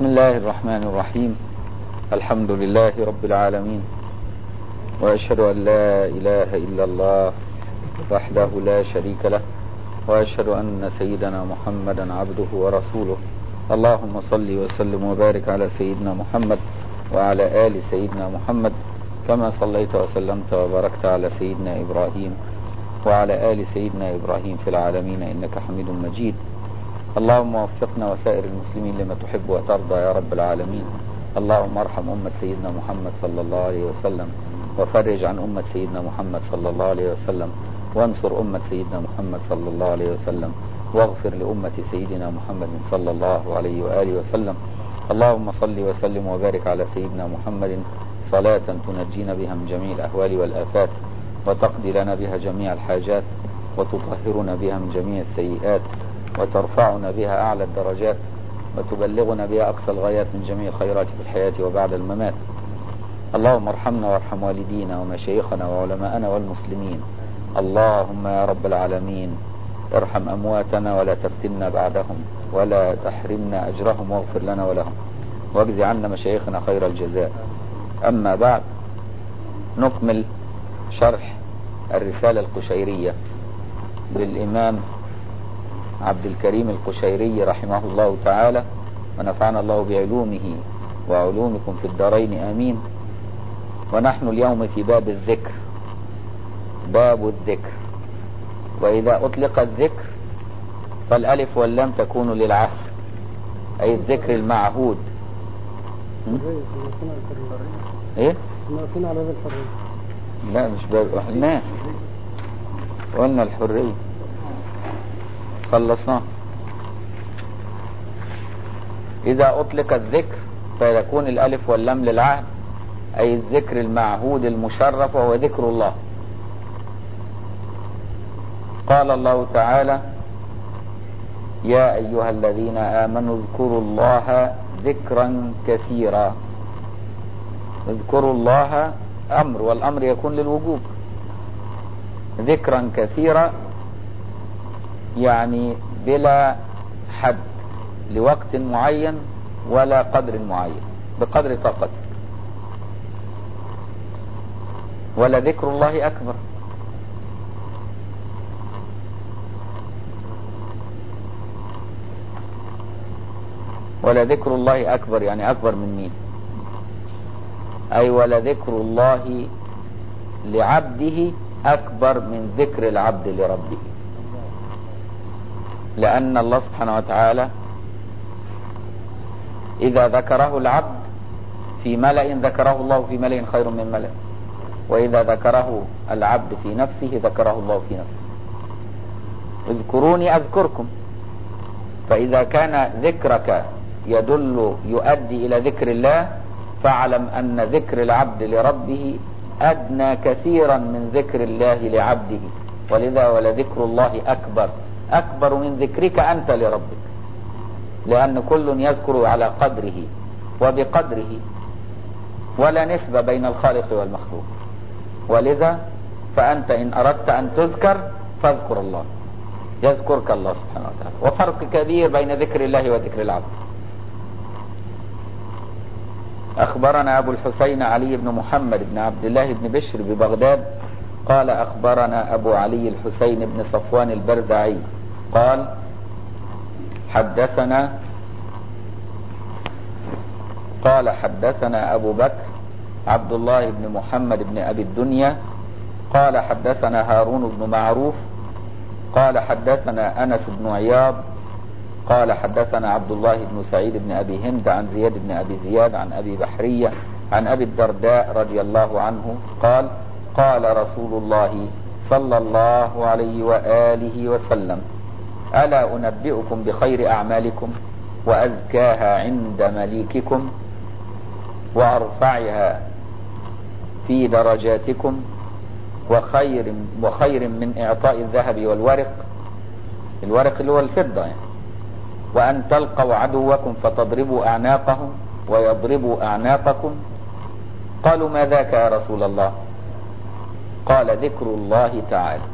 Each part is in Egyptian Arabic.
بسم الله الرحمن الرحيم الحمد لله رب العالمين وأشهد أن لا إله إلا الله وحده لا شريك له وأشهد أن سيدنا محمدا عبده ورسوله اللهم صل وسلم وبارك على سيدنا محمد وعلى آل سيدنا محمد كما صليت وسلمت وباركت على سيدنا إبراهيم وعلى آل سيدنا إبراهيم في العالمين إنك حميد مجيد اللهم وفقنا وسائر المسلمين لما تحب وترضى يا رب العالمين اللهم ارحم أمة سيدنا محمد صلى الله عليه وسلم وفرج عن أمة سيدنا محمد صلى الله عليه وسلم وانصر أمة سيدنا محمد صلى الله عليه وسلم واغفر لأمة سيدنا محمد صلى الله عليه وآله وسلم اللهم صل وسلم وبارك على سيدنا محمد صلاة تنجينا بها من جميع الأهوال والآفات وتقضي لنا بها جميع الحاجات وتطهرنا بها من جميع السيئات وترفعنا بها أعلى الدرجات وتبلغنا بها أقصى الغايات من جميع الخيرات في الحياة وبعد الممات اللهم ارحمنا وارحم والدينا ومشايخنا وعلماءنا والمسلمين اللهم يا رب العالمين ارحم أمواتنا ولا تفتنا بعدهم ولا تحرمنا أجرهم واغفر لنا ولهم واجز عنا مشايخنا خير الجزاء أما بعد نكمل شرح الرسالة القشيرية للإمام عبد الكريم القشيري رحمه الله تعالى ونفعنا الله بعلومه وعلومكم في الدارين آمين ونحن اليوم في باب الذكر باب الذكر وإذا أطلق الذكر فالألف واللام تكون للعهد أي الذكر المعهود ايه لا مش باب قلناه قلنا الحرية خلصناه إذا أطلق الذكر فيكون الألف واللام للعهد أي الذكر المعهود المشرف وهو ذكر الله قال الله تعالى يا أيها الذين آمنوا اذكروا الله ذكرا كثيرا اذكروا الله أمر والأمر يكون للوجوب ذكرا كثيرا يعني بلا حد لوقت معين ولا قدر معين بقدر طاقتك ولا ذكر الله أكبر ولا ذكر الله أكبر يعني أكبر من مين أي ولا ذكر الله لعبده أكبر من ذكر العبد لربه لأن الله سبحانه وتعالى إذا ذكره العبد في ملأ ذكره الله في ملأ خير من ملأ وإذا ذكره العبد في نفسه ذكره الله في نفسه اذكروني أذكركم فإذا كان ذكرك يدل يؤدي إلى ذكر الله فاعلم أن ذكر العبد لربه أدنى كثيرا من ذكر الله لعبده ولذا ولذكر الله أكبر أكبر من ذكرك أنت لربك لأن كل يذكر على قدره وبقدره ولا نسبة بين الخالق والمخلوق ولذا فأنت إن أردت أن تذكر فاذكر الله يذكرك الله سبحانه وتعالى وفرق كبير بين ذكر الله وذكر العبد أخبرنا أبو الحسين علي بن محمد بن عبد الله بن بشر ببغداد قال أخبرنا أبو علي الحسين بن صفوان البرزعي قال حدثنا قال حدثنا أبو بكر عبد الله بن محمد بن أبي الدنيا قال حدثنا هارون بن معروف قال حدثنا أنس بن عياض قال حدثنا عبد الله بن سعيد بن أبي هند عن زياد بن أبي زياد عن أبي بحرية عن أبي الدرداء رضي الله عنه قال قال رسول الله صلى الله عليه وآله وسلم ألا أنبئكم بخير أعمالكم وأزكاها عند مليككم وأرفعها في درجاتكم وخير وخير من إعطاء الذهب والورق الورق اللي هو الفضة يعني وأن تلقوا عدوكم فتضربوا أعناقهم ويضربوا أعناقكم قالوا ما ذاك يا رسول الله قال ذكر الله تعالى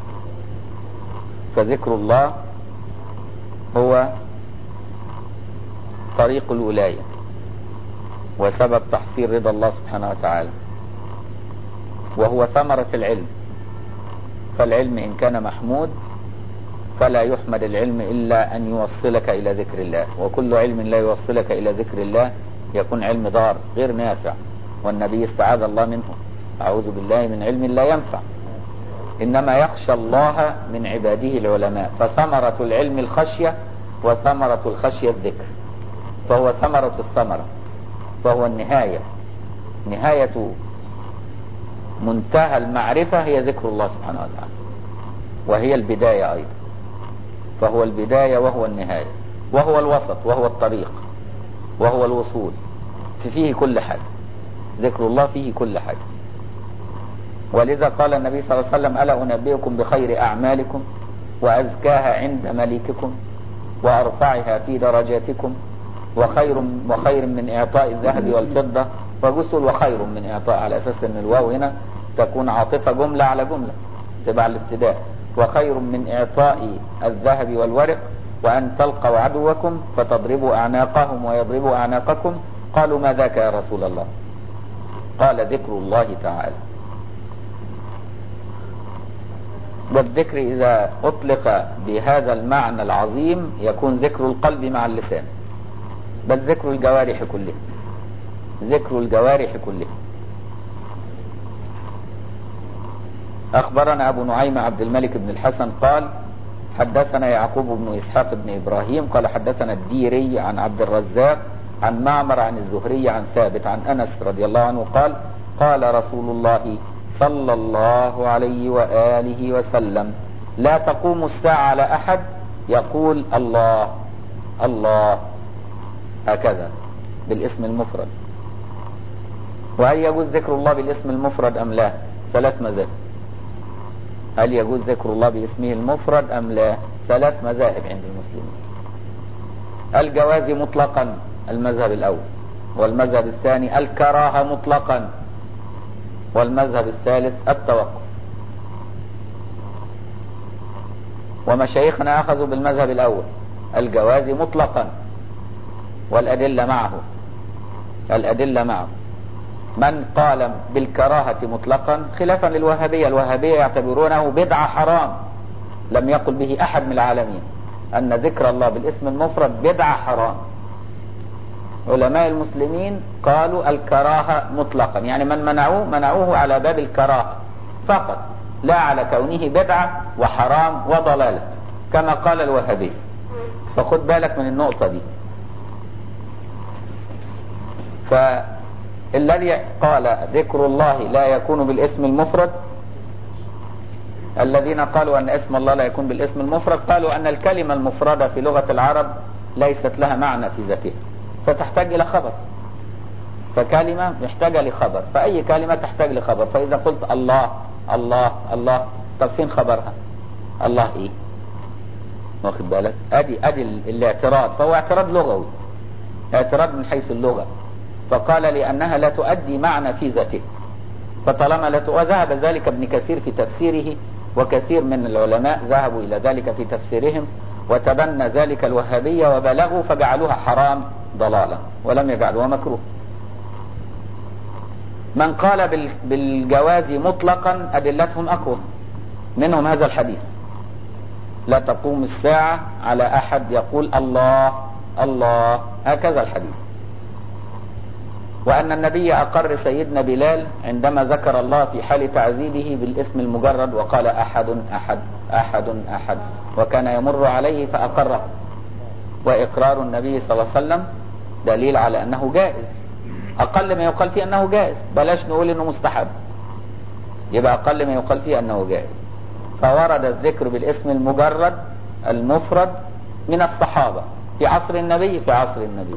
فذكر الله هو طريق الولاية وسبب تحصيل رضا الله سبحانه وتعالى وهو ثمرة العلم فالعلم إن كان محمود فلا يحمد العلم إلا أن يوصلك إلى ذكر الله وكل علم لا يوصلك إلى ذكر الله يكون علم ضار غير نافع والنبي استعاذ الله منه أعوذ بالله من علم لا ينفع إنما يخشى الله من عباده العلماء فثمرة العلم الخشية وثمرة الخشية الذكر فهو ثمرة الثمرة فهو النهاية نهاية منتهى المعرفة هي ذكر الله سبحانه وتعالى وهي البداية أيضا فهو البداية وهو النهاية وهو الوسط وهو الطريق وهو الوصول فيه كل حاجة ذكر الله فيه كل حاجة ولذا قال النبي صلى الله عليه وسلم ألا أنبئكم بخير أعمالكم وأزكاها عند مليككم وأرفعها في درجاتكم وخير وخير من إعطاء الذهب والفضة وجسل وخير من إعطاء على أساس أن الواو هنا تكون عاطفة جملة على جملة تبع الابتداء وخير من إعطاء الذهب والورق وأن تلقوا عدوكم فتضربوا أعناقهم ويضربوا أعناقكم قالوا ما ذاك يا رسول الله قال ذكر الله تعالى والذكر إذا أطلق بهذا المعنى العظيم يكون ذكر القلب مع اللسان بل ذكر الجوارح كلها ذكر الجوارح كلها أخبرنا أبو نعيم عبد الملك بن الحسن قال حدثنا يعقوب بن إسحاق بن إبراهيم قال حدثنا الديري عن عبد الرزاق عن معمر عن الزهري عن ثابت عن أنس رضي الله عنه قال قال رسول الله صلى الله عليه وآله وسلم لا تقوم الساعة على أحد يقول الله الله هكذا بالاسم المفرد وهل يجوز ذكر الله بالاسم المفرد أم لا ثلاث مذاهب هل يجوز ذكر الله باسمه المفرد أم لا ثلاث مذاهب عند المسلمين الجواز مطلقا المذهب الأول والمذهب الثاني الكراهة مطلقا والمذهب الثالث التوقف ومشايخنا أخذوا بالمذهب الأول الجواز مطلقا والأدلة معه الأدلة معه من قال بالكراهة مطلقا خلافا للوهابية الوهابية يعتبرونه بدعة حرام لم يقل به أحد من العالمين أن ذكر الله بالاسم المفرد بدعة حرام علماء المسلمين قالوا الكراهة مطلقا يعني من منعوه منعوه على باب الكراهة فقط لا على كونه بدعة وحرام وضلالة كما قال الوهابي فخد بالك من النقطة دي فالذي قال ذكر الله لا يكون بالاسم المفرد الذين قالوا أن اسم الله لا يكون بالاسم المفرد قالوا أن الكلمة المفردة في لغة العرب ليست لها معنى في ذاتها فتحتاج إلى خبر فكلمة محتاجة لخبر فأي كلمة تحتاج لخبر فإذا قلت الله الله الله طب فين خبرها الله إيه واخد بالك أدي أدي الاعتراض فهو اعتراض لغوي اعتراض من حيث اللغة فقال لأنها لا تؤدي معنى في ذاته فطالما لا وذهب ذلك ابن كثير في تفسيره وكثير من العلماء ذهبوا إلى ذلك في تفسيرهم وتبنى ذلك الوهابية وبلغوا فجعلوها حرام ضلالا ولم يجعلوها مكروه من قال بالجواز مطلقا أدلتهم أقوى منهم هذا الحديث لا تقوم الساعة على أحد يقول الله الله هكذا الحديث وأن النبي أقر سيدنا بلال عندما ذكر الله في حال تعذيبه بالاسم المجرد وقال أحد أحد أحد أحد وكان يمر عليه فأقره وإقرار النبي صلى الله عليه وسلم دليل على أنه جائز أقل ما يقال فيه أنه جائز بلاش نقول أنه مستحب يبقى أقل ما يقال فيه أنه جائز فورد الذكر بالاسم المجرد المفرد من الصحابة في عصر النبي في عصر النبي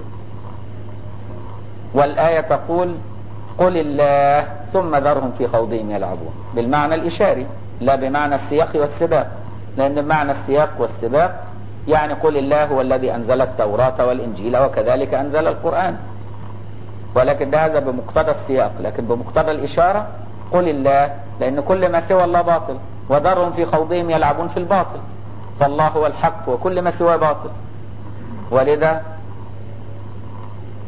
والآية تقول قل الله ثم ذرهم في خوضهم يلعبون بالمعنى الإشاري لا بمعنى السياق والسباق لأن بمعنى السياق والسباق يعني قل الله هو الذي أنزل التوراة والإنجيل وكذلك أنزل القرآن ولكن ده هذا بمقتضى السياق لكن بمقتضى الإشارة قل الله لأن كل ما سوى الله باطل وذرهم في خوضهم يلعبون في الباطل فالله هو الحق وكل ما سواه باطل ولذا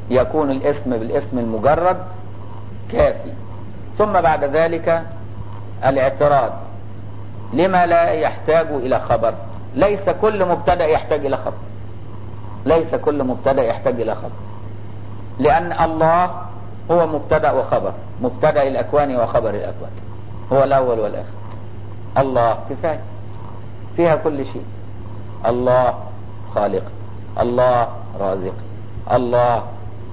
يكون الاسم بالاسم المجرد كافي ثم بعد ذلك الاعتراض لما لا يحتاج الى خبر ليس كل مبتدا يحتاج الى خبر ليس كل مبتدا يحتاج الى خبر لان الله هو مبتدا وخبر مبتدا الاكوان وخبر الاكوان هو الاول والاخر الله كفايه فيها كل شيء الله خالق الله رازق الله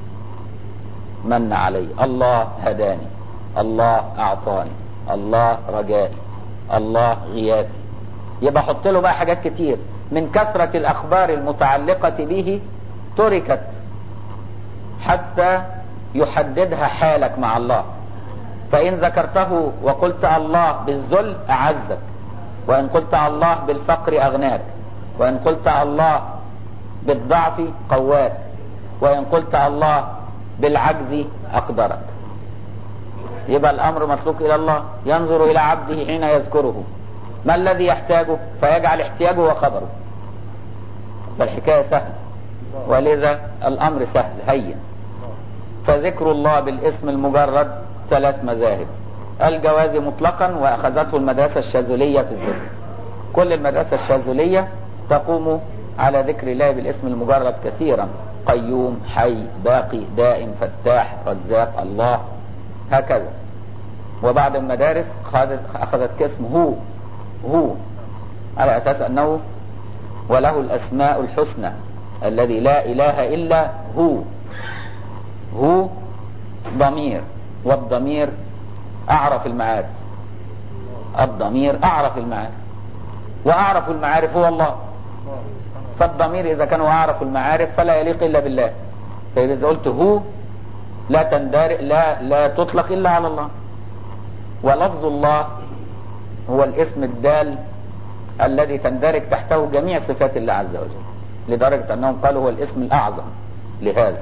من علي الله هداني الله اعطاني الله رجائي الله غياثي يبقى حط له بقى حاجات كتير من كثرة الاخبار المتعلقة به تركت حتى يحددها حالك مع الله فان ذكرته وقلت الله بالذل اعزك وان قلت الله بالفقر اغناك وان قلت الله بالضعف قواك وان قلت الله بالعجز اقدرك يبقى الامر مسلوك الى الله ينظر الى عبده حين يذكره ما الذي يحتاجه فيجعل احتياجه هو خبره فالحكايه سهله ولذا الامر سهل هين فذكر الله بالاسم المجرد ثلاث مذاهب الجواز مطلقا واخذته المدرسه الشاذليه في الذكر كل المدرسه الشاذليه تقوم على ذكر الله بالاسم المجرد كثيرا قيوم حي باقي دائم فتاح رزاق الله هكذا وبعض المدارس اخذت كاسم هو هو على اساس انه وله الاسماء الحسنى الذي لا اله الا هو هو ضمير والضمير اعرف المعارف الضمير اعرف المعارف واعرف المعارف هو الله فالضمير اذا كان هو اعرف المعارف فلا يليق الا بالله فاذا قلت هو لا تندار لا لا تطلق الا على الله ولفظ الله هو الاسم الدال الذي تندرج تحته جميع صفات الله عز وجل لدرجة انهم قالوا هو الاسم الاعظم لهذا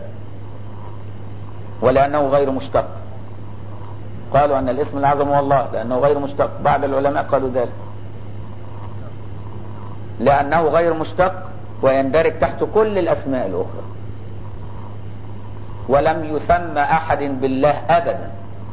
ولانه غير مشتق قالوا ان الاسم الاعظم هو الله لانه غير مشتق بعض العلماء قالوا ذلك لانه غير مشتق ويندرج تحت كل الاسماء الاخرى ولم يسمى احد بالله ابدا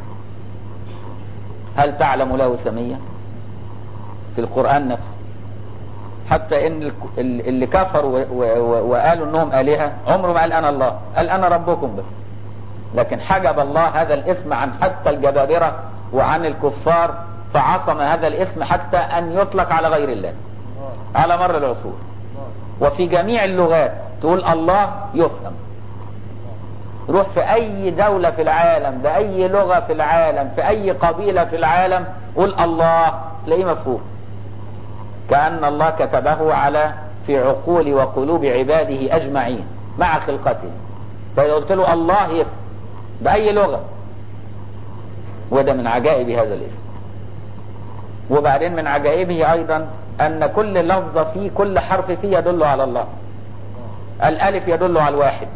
هل تعلم له سمية في القرآن نفسه حتى ان اللي كفروا وقالوا انهم الهة عمره ما قال انا الله قال انا ربكم بس لكن حجب الله هذا الاسم عن حتى الجبابرة وعن الكفار فعصم هذا الاسم حتى ان يطلق على غير الله على مر العصور وفي جميع اللغات تقول الله يفهم روح في اي دولة في العالم باي لغة في العالم في اي قبيلة في العالم قول الله تلاقيه مفهوم كأن الله كتبه على في عقول وقلوب عباده اجمعين مع خلقته فاذا قلت له الله يفهم باي لغة وده من عجائب هذا الاسم وبعدين من عجائبه ايضا ان كل لفظة فيه كل حرف فيه يدل على الله الالف يدل على الواحد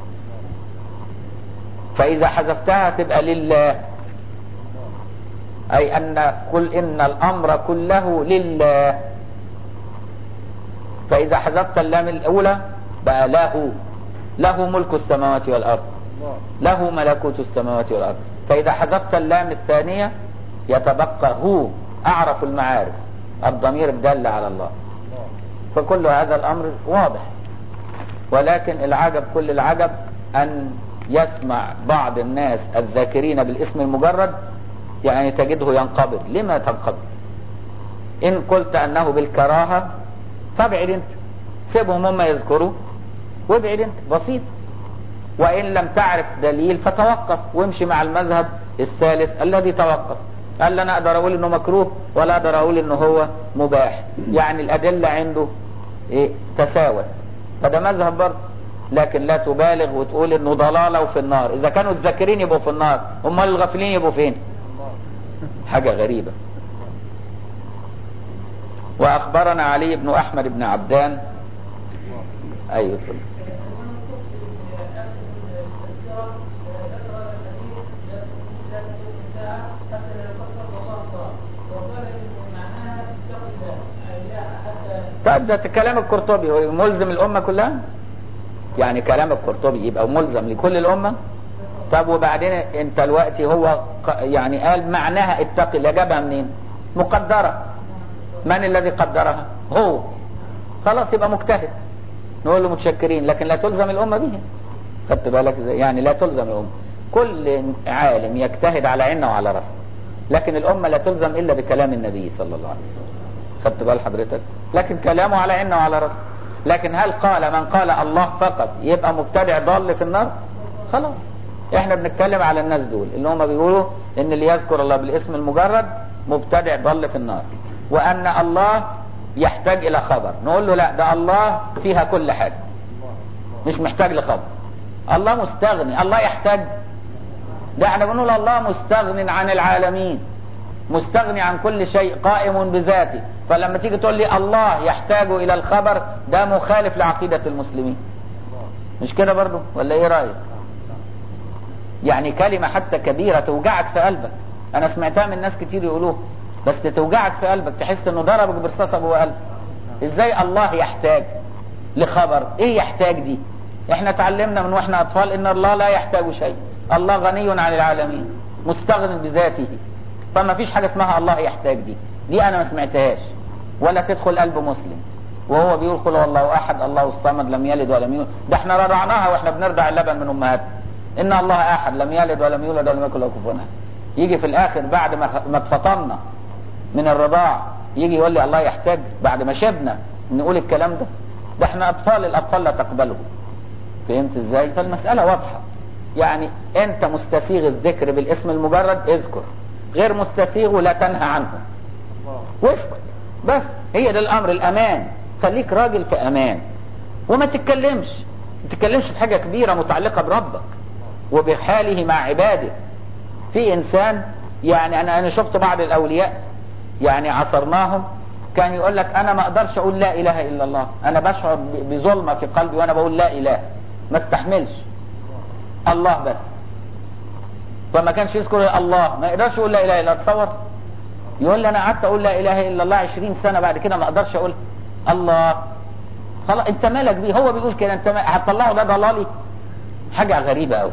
فإذا حذفتها تبقى لله أي أن قل إن الأمر كله لله فإذا حذفت اللام الأولى بقى له له ملك السماوات والأرض له ملكوت السماوات والأرض فإذا حذفت اللام الثانية يتبقى هو أعرف المعارف الضمير الدال على الله فكل هذا الأمر واضح ولكن العجب كل العجب أن يسمع بعض الناس الذاكرين بالاسم المجرد يعني تجده ينقبض لما تنقبض ان قلت انه بالكراهة فابعد انت سيبهم هم يذكروا وابعد انت بسيط وان لم تعرف دليل فتوقف وامشي مع المذهب الثالث الذي توقف قال لا انا اقدر اقول انه مكروه ولا اقدر اقول انه هو مباح يعني الادلة عنده ايه تساوت فده مذهب برضه لكن لا تبالغ وتقول انه ضلالة وفي النار اذا كانوا الذاكرين يبقوا في النار امال الغافلين يبقوا فين حاجة غريبة واخبرنا علي بن احمد بن عبدان ايوه فل. طيب ده كلام القرطبي هو ملزم الامة كلها يعني كلام القرطبي يبقى ملزم لكل الامه طب وبعدين انت دلوقتي هو يعني قال معناها اتقي الله جابها منين مقدره من الذي قدرها هو خلاص يبقى مجتهد نقول له متشكرين لكن لا تلزم الامه بها خدت بالك ازاي يعني لا تلزم الامه كل عالم يجتهد على عينه وعلى راسه لكن الامه لا تلزم الا بكلام النبي صلى الله عليه وسلم خدت بال حضرتك لكن كلامه على عينه وعلى راسه لكن هل قال من قال الله فقط يبقى مبتدع ضال في النار خلاص احنا بنتكلم على الناس دول اللي هم بيقولوا ان اللي يذكر الله بالاسم المجرد مبتدع ضل في النار وان الله يحتاج الى خبر نقول له لا ده الله فيها كل حاجة مش محتاج لخبر الله مستغني الله يحتاج ده احنا بنقول الله مستغني عن العالمين مستغني عن كل شيء قائم بذاته فلما تيجي تقول لي الله يحتاج الى الخبر ده مخالف لعقيدة المسلمين مش كده برضو ولا ايه رأيك يعني كلمة حتى كبيرة توجعك في قلبك انا سمعتها من ناس كتير يقولوها بس توجعك في قلبك تحس انه ضربك برصاصة جوه قلبك ازاي الله يحتاج لخبر ايه يحتاج دي احنا اتعلمنا من واحنا اطفال ان الله لا يحتاج شيء الله غني عن العالمين مستغن بذاته فما فيش حاجة اسمها الله يحتاج دي دي انا ما سمعتهاش ولا تدخل قلب مسلم وهو بيقول قل هو الله احد الله الصمد لم يلد ولم يولد ده احنا رضعناها واحنا بنرضع اللبن من امهاتنا ان الله احد لم يلد ولم يولد ولم يكن له كفوا احد يجي في الاخر بعد ما ما اتفطمنا من الرضاع يجي يقول لي الله يحتاج بعد ما شبنا نقول الكلام ده ده احنا اطفال الاطفال لا تقبله فهمت ازاي فالمسألة واضحة يعني انت مستسيغ الذكر بالاسم المجرد اذكر غير مستسيغه لا تنهى عنه واسكت بس هي ده الامر الامان خليك راجل في امان وما تتكلمش ما تتكلمش في حاجة كبيرة متعلقة بربك وبحاله مع عباده في انسان يعني انا انا شفت بعض الاولياء يعني عصرناهم كان يقول لك انا ما اقدرش اقول لا اله الا الله انا بشعر بظلمة في قلبي وانا بقول لا اله ما استحملش الله بس فما كانش يذكر الله ما يقدرش يقول لا اله الا الله تصور يقول لي انا قعدت اقول لا اله الا الله 20 سنة بعد كده ما اقدرش اقول الله خلاص انت مالك بيه هو بيقول كده انت هتطلعه ده ضلالي حاجة غريبة قوي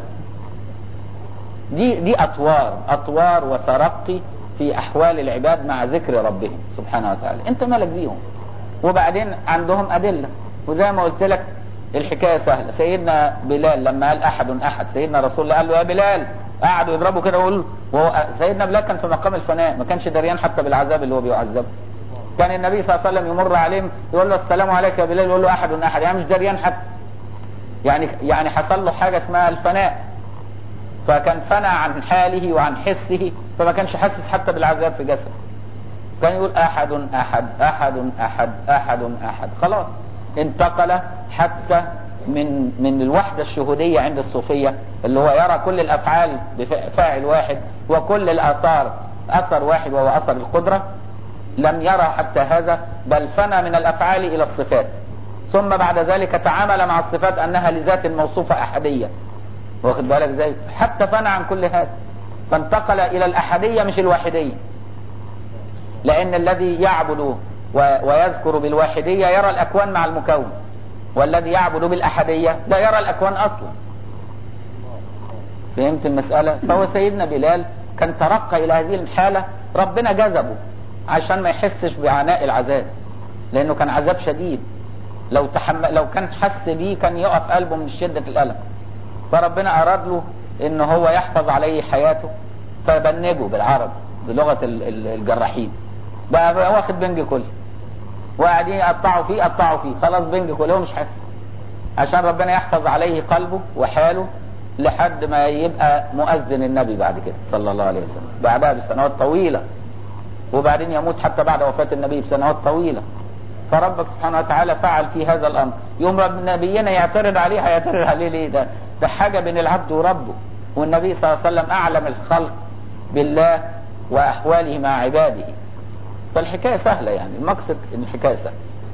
دي دي اطوار اطوار وترقي في احوال العباد مع ذكر ربهم سبحانه وتعالى انت مالك بيهم وبعدين عندهم ادلة وزي ما قلت لك الحكاية سهلة سيدنا بلال لما قال احد احد سيدنا رسول الله قال له يا بلال قعدوا يضربوا كده ويقول وهو سيدنا بلال كان في مقام الفناء ما كانش دريان حتى بالعذاب اللي هو بيعذبه كان النبي صلى الله عليه وسلم يمر عليهم يقول له السلام عليك يا بلال يقول له احد احد يعني مش دريان حتى يعني يعني حصل له حاجة اسمها الفناء فكان فنى عن حاله وعن حسه فما كانش حاسس حتى بالعذاب في جسده كان يقول احد احد احد احد احد احد خلاص انتقل حتى من من الوحدة الشهودية عند الصوفية اللي هو يرى كل الافعال بفاعل واحد وكل الاثار اثر واحد وهو اثر القدرة لم يرى حتى هذا بل فنى من الافعال الى الصفات ثم بعد ذلك تعامل مع الصفات انها لذات موصوفة احدية واخد بالك ازاي حتى فنى عن كل هذا فانتقل الى الاحدية مش الواحدية لان الذي يعبد ويذكر بالواحدية يرى الاكوان مع المكون والذي يعبد بالاحدية لا يرى الاكوان اصلا فهمت المسألة فهو سيدنا بلال كان ترقى الى هذه الحالة ربنا جذبه عشان ما يحسش بعناء العذاب لانه كان عذاب شديد لو تحمل لو كان حس بيه كان يقف قلبه من شدة الالم فربنا اراد له ان هو يحفظ عليه حياته فبنجه بالعرب بلغة الجراحين بقى واخد بنج كله وقاعدين يقطعوا فيه قطعوا فيه خلاص بنج كله هو مش حاسس عشان ربنا يحفظ عليه قلبه وحاله لحد ما يبقى مؤذن النبي بعد كده صلى الله عليه وسلم بعدها بسنوات طويلة وبعدين يموت حتى بعد وفاة النبي بسنوات طويلة فربك سبحانه وتعالى فعل في هذا الامر يوم رب نبينا يعترض عليه هيعترض عليه ليه ده ده حاجة بين العبد وربه والنبي صلى الله عليه وسلم اعلم الخلق بالله واحواله مع عباده فالحكاية سهلة يعني المقصد ان الحكاية سهلة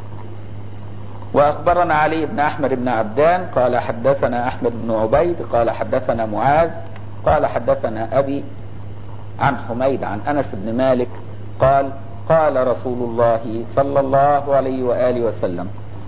واخبرنا علي بن احمد بن عبدان قال حدثنا احمد بن عبيد قال حدثنا معاذ قال حدثنا ابي عن حميد عن انس بن مالك قال قال رسول الله صلى الله عليه وآله وسلم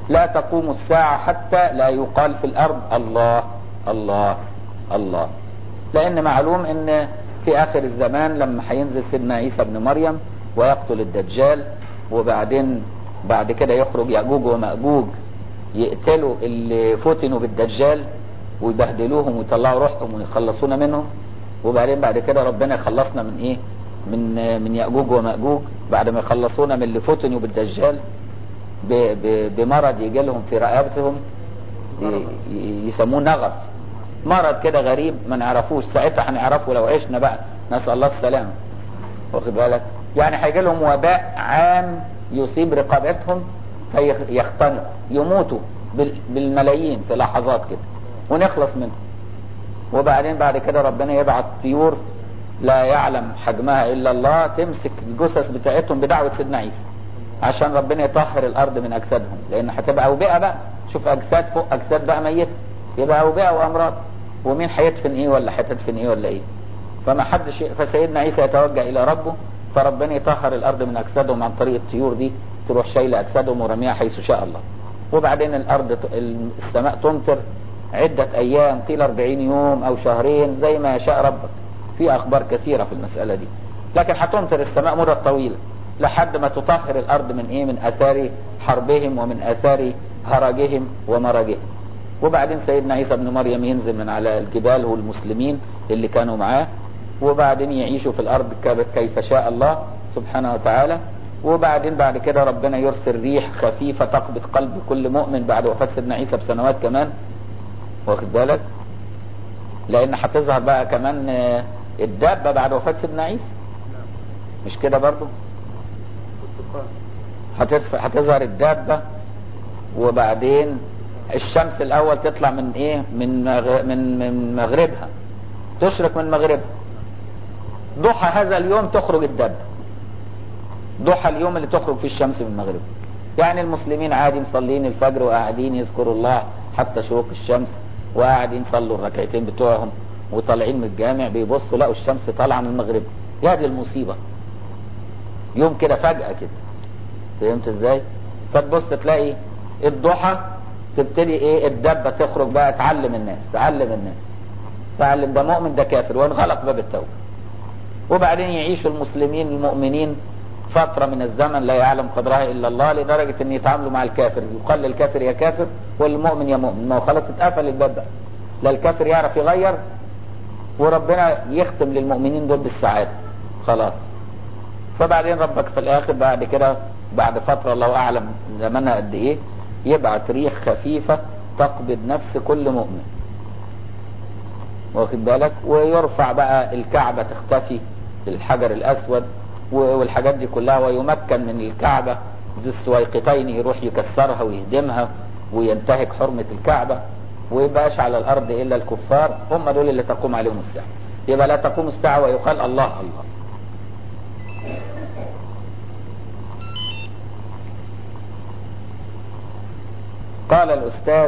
لا تقوم الساعة حتى لا يقال في الأرض الله الله الله لأن معلوم أن في آخر الزمان لما هينزل سيدنا عيسى ابن مريم ويقتل الدجال وبعدين بعد كده يخرج يأجوج ومأجوج يقتلوا اللي فتنوا بالدجال ويبهدلوهم ويطلعوا روحهم ويخلصونا منهم وبعدين بعد كده ربنا يخلصنا من ايه من من يأجوج ومأجوج بعد ما يخلصونا من اللي فتنوا بالدجال ب ب بمرض يجي لهم في رقبتهم يسموه نغف مرض كده غريب ما نعرفوش ساعتها هنعرفه لو عشنا بقى نسأل الله السلامة واخد بالك يعني هيجي لهم وباء عام يصيب رقبتهم فيختنقوا يموتوا بالملايين في لحظات كده ونخلص منهم وبعدين بعد كده ربنا يبعت طيور لا يعلم حجمها الا الله تمسك الجثث بتاعتهم بدعوة سيدنا عيسى عشان ربنا يطهر الارض من اجسادهم لان هتبقى اوبئة بقى شوف اجساد فوق اجساد بقى ميتة يبقى اوبئة وامراض ومين هيدفن ايه ولا هتدفن ايه ولا ايه فما حدش فسيدنا عيسى يتوجه الى ربه فربنا يطهر الارض من اجسادهم عن طريق الطيور دي تروح شايله اجسادهم ورميها حيث شاء الله وبعدين الارض السماء تمطر عدة ايام قيل 40 يوم او شهرين زي ما يشاء ربك في اخبار كثيرة في المسألة دي لكن هتمطر السماء مدة طويلة لحد ما تطهر الارض من ايه من اثار حربهم ومن اثار هرجهم ومرجهم وبعدين سيدنا عيسى ابن مريم ينزل من على الجبال والمسلمين اللي كانوا معاه وبعدين يعيشوا في الارض كيف شاء الله سبحانه وتعالى وبعدين بعد كده ربنا يرسل ريح خفيفة تقبض قلب كل مؤمن بعد وفاة سيدنا عيسى بسنوات كمان واخد بالك لان هتظهر بقى كمان الدابة بعد وفاة سيدنا عيسى مش كده برضو هتظهر الدابة وبعدين الشمس الاول تطلع من ايه من مغ... من من مغربها تشرق من مغربها ضحى هذا اليوم تخرج الدابة ضحى اليوم اللي تخرج فيه الشمس من المغرب يعني المسلمين عادي مصلين الفجر وقاعدين يذكروا الله حتى شروق الشمس وقاعدين يصلوا الركعتين بتوعهم وطالعين من الجامع بيبصوا لقوا الشمس طالعه من المغرب يا دي المصيبه يوم كده فجأة كده فهمت ازاي فتبص تلاقي الضحى تبتدي ايه الدبة تخرج بقى تعلم الناس تعلم الناس تعلم ده مؤمن ده كافر وانغلق باب التوبة وبعدين يعيش المسلمين المؤمنين فترة من الزمن لا يعلم قدرها الا الله لدرجة ان يتعاملوا مع الكافر يقال للكافر يا كافر والمؤمن يا مؤمن ما هو خلاص اتقفل الباب بقى لا الكافر يعرف يغير وربنا يختم للمؤمنين دول بالسعادة خلاص فبعدين ربك في الاخر بعد كده بعد فترة الله اعلم زمانها قد ايه يبعت ريح خفيفة تقبض نفس كل مؤمن واخد بالك ويرفع بقى الكعبة تختفي الحجر الاسود والحاجات دي كلها ويمكن من الكعبة ذي السويقتين يروح يكسرها ويهدمها وينتهك حرمة الكعبة ويبقاش على الارض الا الكفار هم دول اللي تقوم عليهم الساعة يبقى لا تقوم الساعة ويقال الله الله قال الأستاذ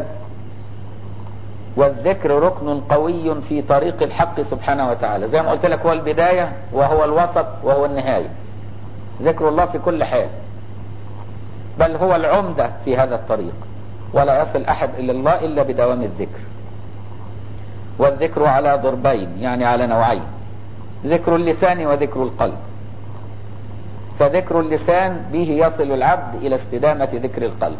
والذكر ركن قوي في طريق الحق سبحانه وتعالى زي ما قلت لك هو البداية وهو الوسط وهو النهاية ذكر الله في كل حال بل هو العمدة في هذا الطريق ولا يصل أحد إلى الله إلا بدوام الذكر والذكر على ضربين يعني على نوعين ذكر اللسان وذكر القلب فذكر اللسان به يصل العبد إلى استدامة ذكر القلب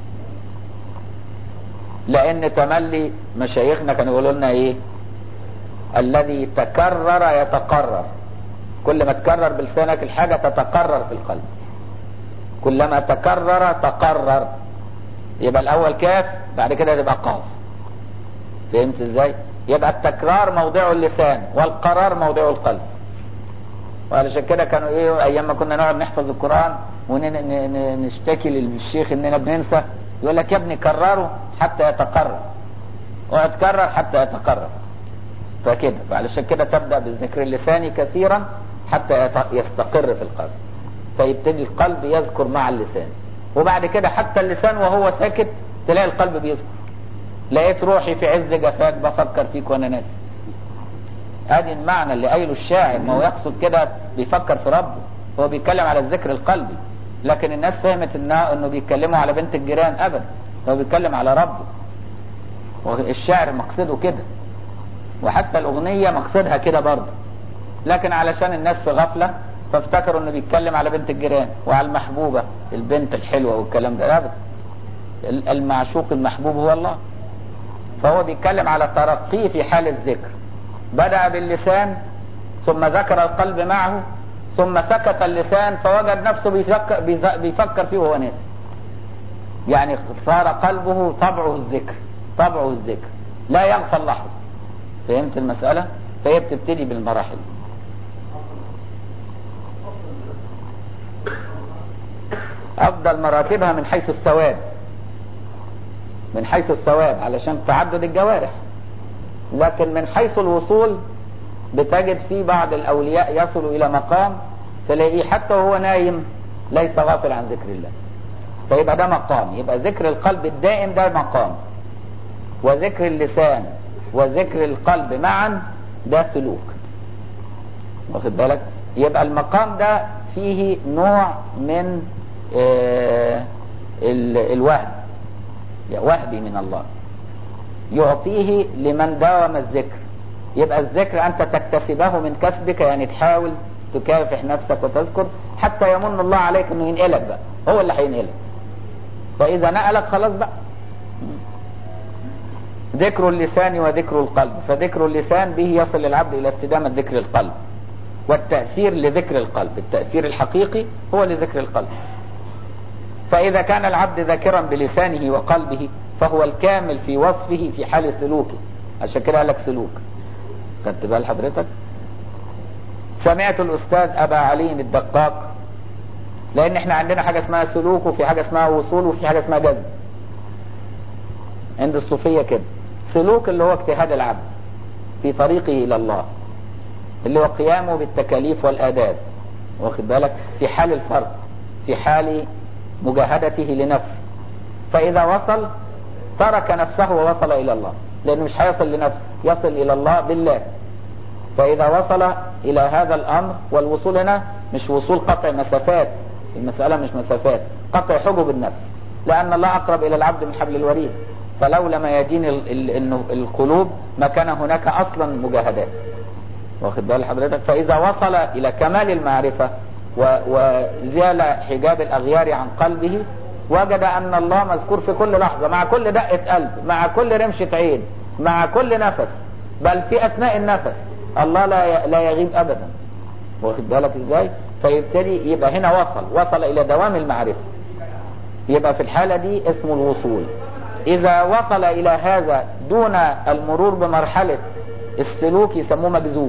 لان تملي مشايخنا كانوا يقولوا لنا ايه الذي تكرر يتقرر كل ما تكرر بلسانك الحاجة تتقرر في القلب كلما تكرر تقرر يبقى الاول كاف بعد كده تبقى قاف فهمت ازاي يبقى التكرار موضعه اللسان والقرار موضعه القلب وعلشان كده كانوا ايه ايام ما كنا نقعد نحفظ القرآن ونشتكي للشيخ اننا بننسى يقول لك يا ابني كرره حتى يتقرر ويتكرر حتى يتقرر فكده فعلشان كده تبدأ بالذكر اللساني كثيرا حتى يستقر في القلب فيبتدي القلب يذكر مع اللسان وبعد كده حتى اللسان وهو ساكت تلاقي القلب بيذكر لقيت روحي في عز جفاك بفكر فيك وانا ناسي ادي المعنى اللي قايله الشاعر ما هو يقصد كده بيفكر في ربه هو بيتكلم على الذكر القلبي لكن الناس فهمت انه انه بيتكلموا على بنت الجيران ابدا هو بيتكلم على ربه والشعر مقصده كده وحتى الأغنية مقصدها كده برضه لكن علشان الناس في غفلة فافتكروا انه بيتكلم على بنت الجيران وعلى المحبوبة البنت الحلوة والكلام ده ابدا المعشوق المحبوب هو الله فهو بيتكلم على ترقيه في حال الذكر بدأ باللسان ثم ذكر القلب معه ثم سكت اللسان فوجد نفسه بيفكر, بيفكر فيه وهو ناسي يعني صار قلبه طبعه الذكر طبعه الذكر لا يغفل لحظة فهمت المسألة فهي بتبتدي بالمراحل أفضل مراتبها من حيث الثواب من حيث الثواب علشان تعدد الجوارح لكن من حيث الوصول بتجد في بعض الأولياء يصلوا إلى مقام تلاقيه حتى وهو نايم ليس غافل عن ذكر الله فيبقى ده مقام يبقى ذكر القلب الدائم ده مقام وذكر اللسان وذكر القلب معا ده سلوك واخد بالك يبقى المقام ده فيه نوع من آه الوهب وهبي من الله يعطيه لمن داوم الذكر يبقى الذكر انت تكتسبه من كسبك يعني تحاول تكافح نفسك وتذكر حتى يمن الله عليك انه ينقلك بقى هو اللي هينقلك فاذا نقلك خلاص بقى ذكر اللسان وذكر القلب فذكر اللسان به يصل العبد الى استدامة ذكر القلب والتأثير لذكر القلب التأثير الحقيقي هو لذكر القلب فإذا كان العبد ذاكرا بلسانه وقلبه فهو الكامل في وصفه في حال سلوكه عشان كده قال لك سلوك خدت بال حضرتك سمعت الأستاذ أبا علي الدقاق لأن احنا عندنا حاجة اسمها سلوك وفي حاجة اسمها وصول وفي حاجة اسمها جذب عند الصوفية كده سلوك اللي هو اجتهاد العبد في طريقه إلى الله اللي هو قيامه بالتكاليف والآداب واخد بالك في حال الفرق في حال مجاهدته لنفسه فإذا وصل ترك نفسه ووصل إلى الله لأنه مش هيصل لنفسه يصل إلى الله بالله فإذا وصل إلى هذا الأمر والوصول هنا مش وصول قطع مسافات المسألة مش مسافات قطع حجب النفس لأن الله أقرب إلى العبد من حبل الوريد فلولا ما يدين القلوب ما كان هناك أصلا مجاهدات واخد بال حضرتك فإذا وصل إلى كمال المعرفة وزال حجاب الأغيار عن قلبه وجد أن الله مذكور في كل لحظة مع كل دقة قلب مع كل رمشة عين مع كل نفس بل في أثناء النفس الله لا لا يغيب أبدا واخد بالك إزاي فيبتدي يبقى هنا وصل وصل إلى دوام المعرفة يبقى في الحالة دي اسمه الوصول إذا وصل إلى هذا دون المرور بمرحلة السلوك يسموه مجذوب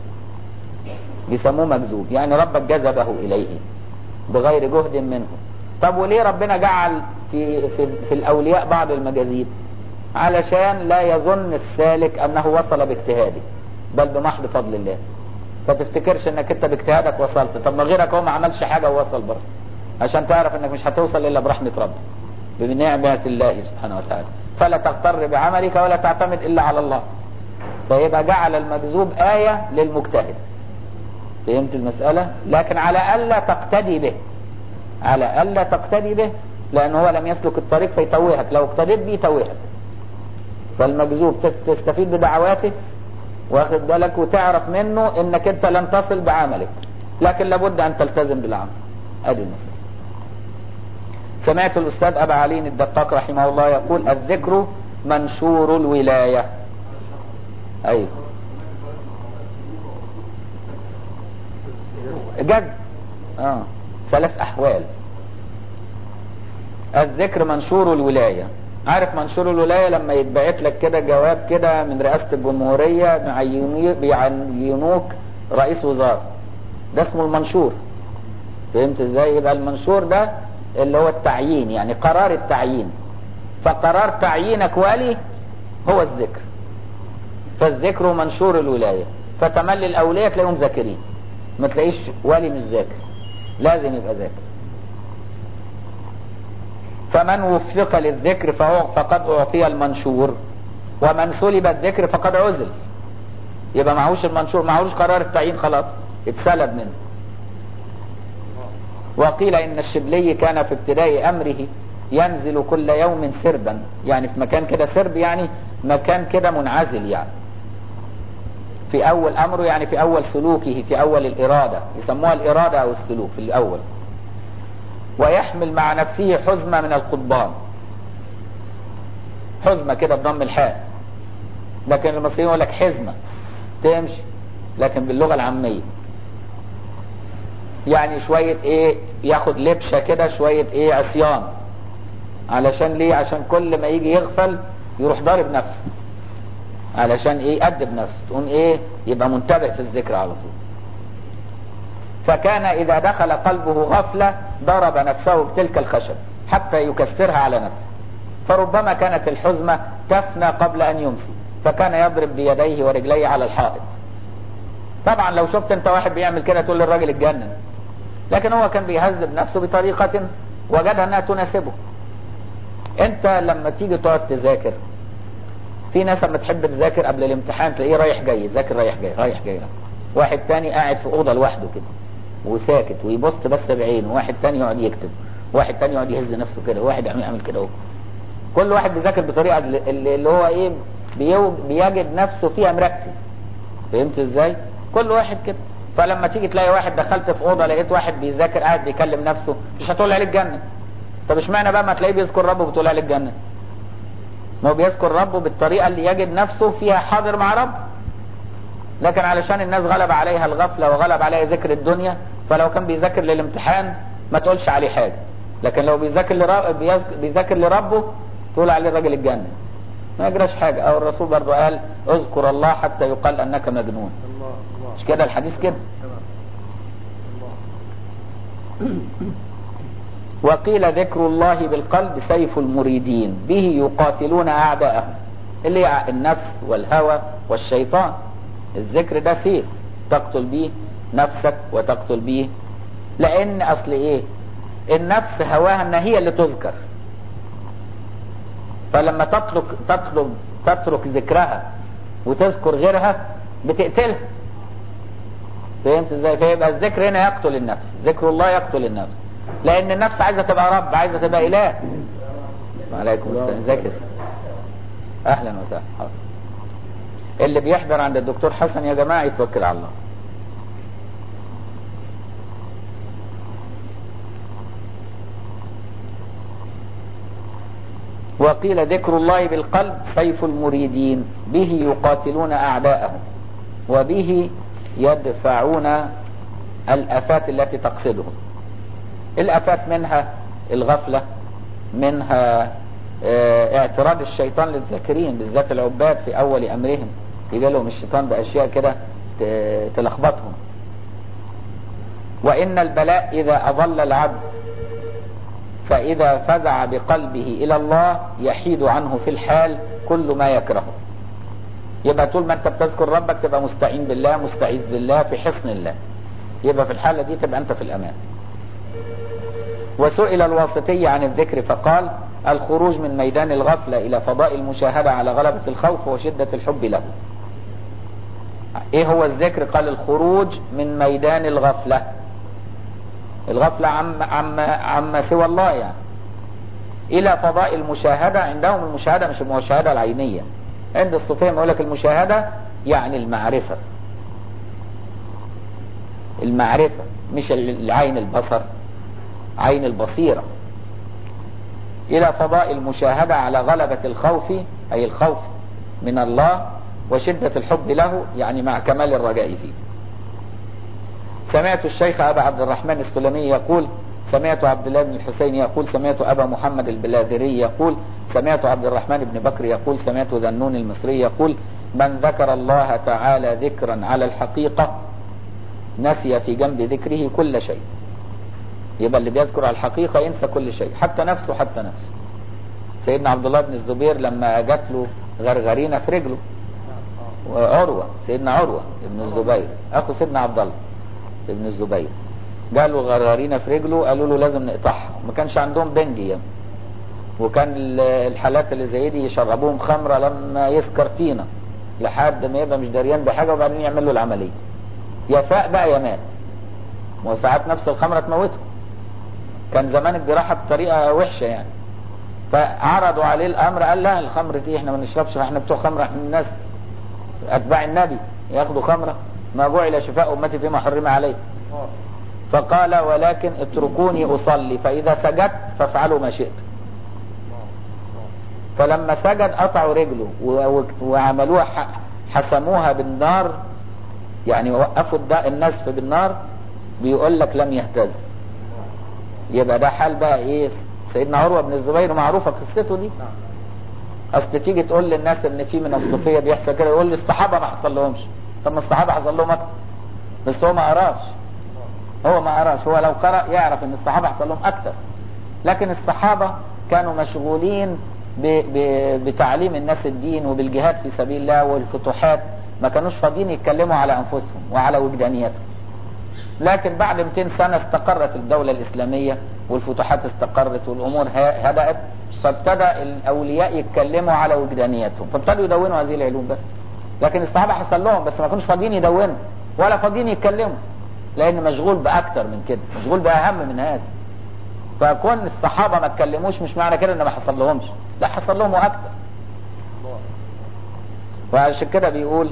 يسموه مجذوب يعني ربك جذبه إليه بغير جهد منه طب وليه ربنا جعل في, في, في الأولياء بعض المجاذيب علشان لا يظن السالك أنه وصل باجتهاده بل بمحض فضل الله فتفتكرش انك انت باجتهادك وصلت طب ما غيرك هو ما عملش حاجة ووصل برضه عشان تعرف انك مش هتوصل الا برحمة ربك بنعمة الله سبحانه وتعالى فلا تغتر بعملك ولا تعتمد الا على الله فيبقى جعل المجذوب آية للمجتهد فهمت المسألة لكن على ألا تقتدي به على ألا تقتدي به لأن هو لم يسلك الطريق فيتوهك لو اقتديت به يتوهك فالمجذوب تستفيد بدعواته واخد بالك وتعرف منه انك انت لن تصل بعملك لكن لابد ان تلتزم بالعمل ادي المسألة سمعت الاستاذ ابا علي الدقاق رحمه الله يقول الذكر منشور الولاية ايوه جذب اه ثلاث احوال الذكر منشور الولاية عارف منشور الولاية لما يتبعت لك كده جواب كده من رئاسة الجمهورية بيعينوك رئيس وزارة ده اسمه المنشور فهمت ازاي يبقى المنشور ده اللي هو التعيين يعني قرار التعيين فقرار تعيينك ولي هو الذكر فالذكر منشور الولاية فتملي الأولياء تلاقيهم ذاكرين ما تلاقيش ولي مش ذاكر لازم يبقى ذاكر فمن وفق للذكر فهو فقد أعطي المنشور ومن سلب الذكر فقد عزل يبقى معهوش المنشور معهوش قرار التعيين خلاص اتسلب منه وقيل إن الشبلي كان في ابتداء أمره ينزل كل يوم سربا يعني في مكان كده سرب يعني مكان كده منعزل يعني في اول امره يعني في اول سلوكه في اول الاراده يسموها الاراده او السلوك في الاول ويحمل مع نفسه حزمه من القضبان حزمه كده بضم الحاء لكن المصريين يقول لك حزمه تمشي لكن باللغه العاميه يعني شويه ايه ياخد لبشه كده شويه ايه عصيان علشان ليه عشان كل ما يجي يغفل يروح ضارب نفسه علشان ايه يأدب نفسه تقوم ايه يبقى منتبه في الذكر على طول فكان اذا دخل قلبه غفلة ضرب نفسه بتلك الخشب حتى يكسرها على نفسه فربما كانت الحزمة تفنى قبل ان يمسي فكان يضرب بيديه ورجليه على الحائط طبعا لو شفت انت واحد بيعمل كده تقول للراجل اتجنن لكن هو كان بيهذب نفسه بطريقة وجدها انها تناسبه انت لما تيجي تقعد تذاكر في ناس لما تحب تذاكر قبل الامتحان تلاقيه رايح جاي ذاكر رايح جاي رايح جاي واحد تاني قاعد في اوضه لوحده كده وساكت ويبص بس بعينه واحد تاني يقعد يكتب واحد تاني يقعد يهز نفسه كده واحد يعمل يعمل كده اهو كل واحد بيذاكر بطريقه اللي اللي هو ايه بيوج- بيجد نفسه فيها مركز فهمت ازاي كل واحد كده فلما تيجي تلاقي واحد دخلت في اوضه لقيت واحد بيذاكر قاعد بيكلم نفسه مش هتقول عليه الجنه طب اشمعنى بقى ما تلاقيه بيذكر ربه بتقول عليه الجنه ما هو بيذكر ربه بالطريقه اللي يجد نفسه فيها حاضر مع رب لكن علشان الناس غلب عليها الغفله وغلب عليها ذكر الدنيا فلو كان بيذاكر للامتحان ما تقولش عليه حاجه لكن لو بيذاكر لرب بيذاكر لربه تقول عليه الراجل الجنه ما يجراش حاجه او الرسول برضه قال اذكر الله حتى يقال انك مجنون الله الله مش كده الحديث كده تمام الله وقيل ذكر الله بالقلب سيف المريدين به يقاتلون أعداءهم اللي هي النفس والهوى والشيطان الذكر ده سيف تقتل به نفسك وتقتل به لأن أصل إيه النفس هواها أن هي اللي تذكر فلما تترك تترك تترك ذكرها وتذكر غيرها بتقتلها فهمت ازاي فيبقى الذكر هنا يقتل النفس ذكر الله يقتل النفس لان النفس عايزه تبقى رب عايزه تبقى اله وعليكم السلام ذاكر اهلا وسهلا حاضر. اللي بيحضر عند الدكتور حسن يا جماعه يتوكل على الله وقيل ذكر الله بالقلب سيف المريدين به يقاتلون اعداءهم وبه يدفعون الافات التي تقصدهم الافات منها الغفله منها آه، اعتراض الشيطان للذاكرين بالذات العباد في اول امرهم يجي لهم الشيطان باشياء كده ت- تلخبطهم وان البلاء اذا اضل العبد فاذا فزع بقلبه الى الله يحيد عنه في الحال كل ما يكرهه يبقى طول ما انت بتذكر ربك تبقى مستعين بالله مستعيذ بالله في حصن الله يبقى في الحالة دي تبقى انت في الامان وسئل الواسطي عن الذكر فقال الخروج من ميدان الغفلة الى فضاء المشاهدة على غلبة الخوف وشدة الحب له ايه هو الذكر قال الخروج من ميدان الغفلة الغفلة عم عم عم سوى الله يعني الى فضاء المشاهدة عندهم المشاهدة مش المشاهدة العينية عند الصوفية يقول لك المشاهدة يعني المعرفة المعرفة مش العين البصر عين البصيرة إلى فضاء المشاهدة على غلبة الخوف أي الخوف من الله وشدة الحب له يعني مع كمال الرجاء فيه سمعت الشيخ أبا عبد الرحمن السلمي يقول سمعت عبد الله بن الحسين يقول سمعت أبا محمد البلاذري يقول سمعت عبد الرحمن بن بكر يقول سمعت ذنون المصري يقول من ذكر الله تعالى ذكرا على الحقيقة نسي في جنب ذكره كل شيء يبقى اللي بيذكر على الحقيقة ينسى كل شيء حتى نفسه حتى نفسه سيدنا عبد الله بن الزبير لما جات له غرغرينة في رجله وعروة سيدنا عروة ابن الزبير أخو سيدنا عبد الله ابن الزبير جاله غرغرينة في رجله قالوا له لازم نقطعها ما كانش عندهم بنج يعني وكان ال- الحالات اللي زي دي يشربوهم خمرة لما يسكر طينة لحد ما يبقى مش دريان بحاجة وبعدين يعمل له العملية يا فاق بقى يا مات وساعات نفس الخمرة تموته كان زمان الجراحة بطريقة وحشة يعني فعرضوا عليه الامر قال لا الخمر دي احنا ما نشربش احنا بتوع خمر احنا الناس اتباع النبي ياخدوا خمره ما جعل شفاء امتي فيما حرم عليه فقال ولكن اتركوني اصلي فاذا سجدت فافعلوا ما شئت فلما سجد قطعوا رجله و- و- وعملوها ح- حسموها بالنار يعني وقفوا الد- النسف بالنار بيقول لك لم يهتز يبقى ده حال بقى ايه سيدنا عروه بن الزبير معروفه قصته دي اصل تيجي تقول للناس ان في من الصوفيه بيحصل كده يقول لي الصحابه ما حصل لهمش طب ما الصحابه حصل لهم اكتر بس هو ما قراش هو ما قراش هو لو قرأ يعرف ان الصحابه حصل لهم اكتر لكن الصحابه كانوا مشغولين ب ب بتعليم الناس الدين وبالجهاد في سبيل الله والفتوحات ما كانوش فاضيين يتكلموا على انفسهم وعلى وجدانيتهم لكن بعد 200 سنة استقرت الدولة الإسلامية والفتوحات استقرت والأمور ه- هدأت فابتدأ الأولياء يتكلموا على وجدانيتهم فابتدوا يدونوا هذه العلوم بس لكن الصحابة حصل لهم بس ما كانوش فاضيين يدونوا ولا فاضيين يتكلموا لأن مشغول بأكتر من كده مشغول بأهم من هذا فكون الصحابة ما اتكلموش مش معنى كده ان ما حصل لهمش لا حصل لهم واكتر وعشان كده بيقول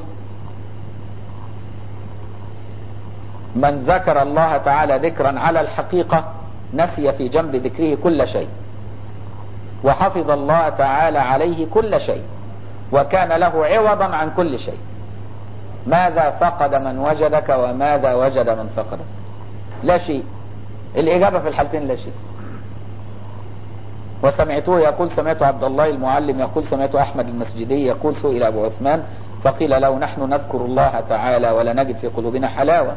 من ذكر الله تعالى ذكرا على الحقيقة نسي في جنب ذكره كل شيء وحفظ الله تعالى عليه كل شيء وكان له عوضا عن كل شيء ماذا فقد من وجدك وماذا وجد من فقدك لا شيء الإجابة في الحالتين لا شيء وسمعته يقول سمعت عبد الله المعلم يقول سمعت أحمد المسجدي يقول سئل أبو عثمان فقيل له نحن نذكر الله تعالى ولا نجد في قلوبنا حلاوة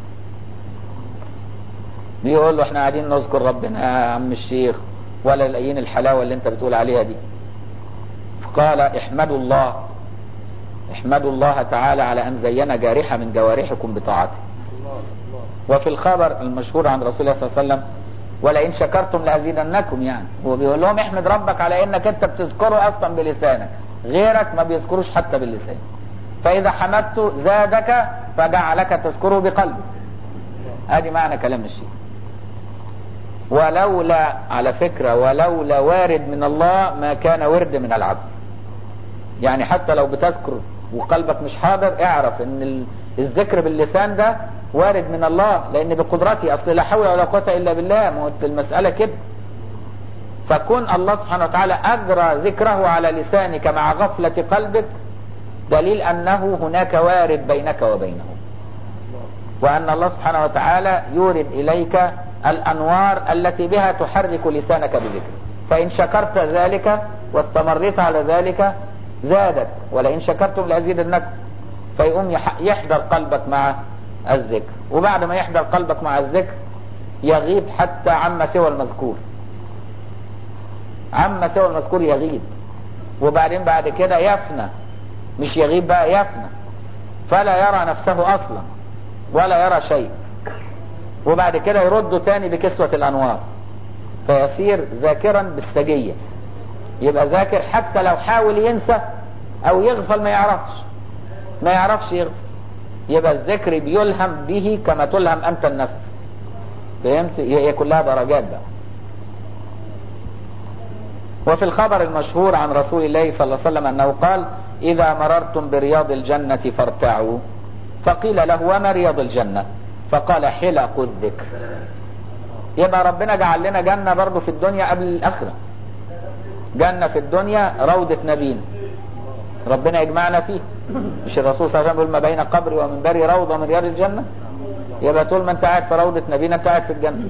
بيقول له احنا قاعدين نذكر ربنا يا عم الشيخ ولا لاقيين الحلاوة اللي انت بتقول عليها دي قال احمدوا الله احمدوا الله تعالى على ان زين جارحة من جوارحكم بطاعته وفي الخبر المشهور عن رسول الله صلى الله عليه وسلم ولئن شكرتم لازيدنكم يعني هو بيقول لهم احمد ربك على انك انت بتذكره اصلا بلسانك غيرك ما بيذكروش حتى باللسان فاذا حمدته زادك فجعلك تذكره بقلبك ادي معنى كلام الشيخ ولولا على فكرة ولولا وارد من الله ما كان ورد من العبد يعني حتى لو بتذكر وقلبك مش حاضر اعرف ان ال- الذكر باللسان ده وارد من الله لان بقدرته اصل لا حول ولا قوة الا بالله ما هو المسألة كده فكون الله سبحانه وتعالى اجرى ذكره على لسانك مع غفلة قلبك دليل انه هناك وارد بينك وبينه وأن الله سبحانه وتعالى يورد إليك الأنوار التي بها تحرك لسانك بذكره فإن شكرت ذلك واستمريت على ذلك زادت ولئن شكرتم لأزيدنكم فيقوم يح- يحضر قلبك مع الذكر وبعد ما يحضر قلبك مع الذكر يغيب حتى عما سوى المذكور عما سوى المذكور يغيب وبعدين بعد كده يفنى مش يغيب بقى يفنى فلا يرى نفسه أصلا ولا يرى شيء وبعد كده يرده تاني بكسوة الأنوار فيصير ذاكرا بالسجية يبقى ذاكر حتى لو حاول ينسى أو يغفل ما يعرفش ما يعرفش يغفل يبقى الذكر بيلهم به كما تلهم أنت النفس فهمت هي كلها درجات بقى وفي الخبر المشهور عن رسول الله صلى الله عليه وسلم أنه قال إذا مررتم برياض الجنة فارتعوا فقيل له وما رياض الجنة فقال حلق الذكر يبقى ربنا جعل لنا جنة برضو في الدنيا قبل الآخرة جنة في الدنيا روضة نبينا ربنا يجمعنا فيه مش الرسول صلى الله عليه وسلم يقول ما بين قبري ومنبري روضة من رياض الجنة يبقى طول ما انت قاعد في روضة نبينا انت قاعد في الجنة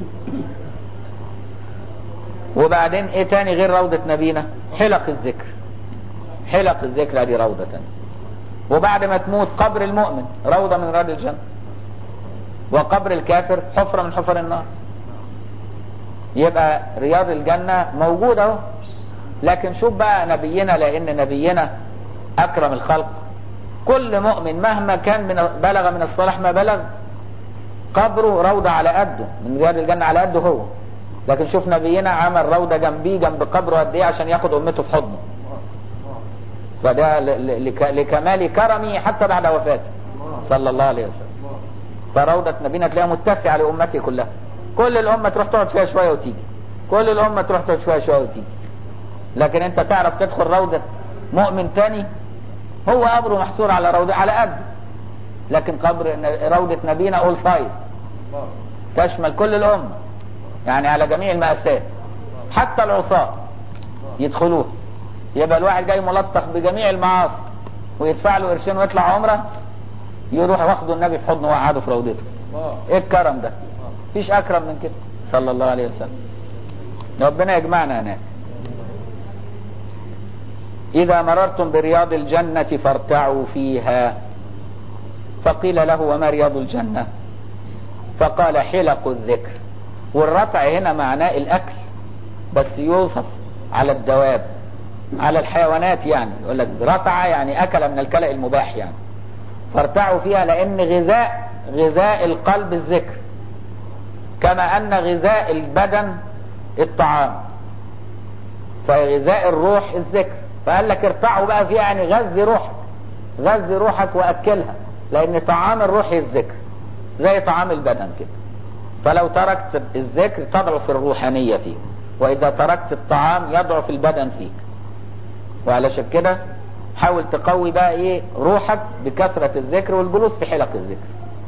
وبعدين ايه تاني غير روضة نبينا حلق الذكر حلق الذكر دي روضة تانية وبعد ما تموت قبر المؤمن روضة من رياض الجنة وقبر الكافر حفرة من حفر النار يبقى رياض الجنة موجود اهو لكن شوف بقى نبينا لان نبينا اكرم الخلق كل مؤمن مهما كان من بلغ من الصلاح ما بلغ قبره روضة على قده من رياض الجنة على قده هو لكن شوف نبينا عمل روضة جنبيه جنب قبره قد ايه عشان ياخد امته في حضنه فده ل- ل- لك- لكمال كرمه حتى بعد وفاته صلى الله عليه وسلم فروضة نبينا تلاقيها متسعة لأمته كلها كل الأمة تروح تقعد فيها شوية وتيجي كل الأمة تروح تقعد شوية شوية وتيجي لكن انت تعرف تدخل روضة مؤمن تاني هو قبره محصور على روضة على قد لكن قبر روضة نبينا اول سايد تشمل كل الامة يعني على جميع المأساة حتى العصاة يدخلوه يبقى الواحد جاي ملطخ بجميع المعاصي ويدفع له قرشين ويطلع عمره يروح واخده النبي في حضنه وقعده في روضته ايه الكرم ده مفيش اكرم من كده صلى الله عليه وسلم ربنا يجمعنا هناك اذا مررتم برياض الجنة فارتعوا فيها فقيل له وما رياض الجنة فقال حلق الذكر والرتع هنا معناه الاكل بس يوصف على الدواب على الحيوانات يعني يقول لك رتع يعني اكل من الكلأ المباح يعني فارتعوا فيها لان غذاء غذاء القلب الذكر كما ان غذاء البدن الطعام فغذاء الروح الذكر فقال لك ارتعوا بقى فيها يعني غذي روحك غذي روحك واكلها لان طعام الروح الذكر زي طعام البدن كده فلو تركت الذكر تضعف الروحانية فيك واذا تركت الطعام يضعف البدن فيك وعلشان كده حاول تقوي بقى ايه روحك بكثرة الذكر والجلوس في حلق الذكر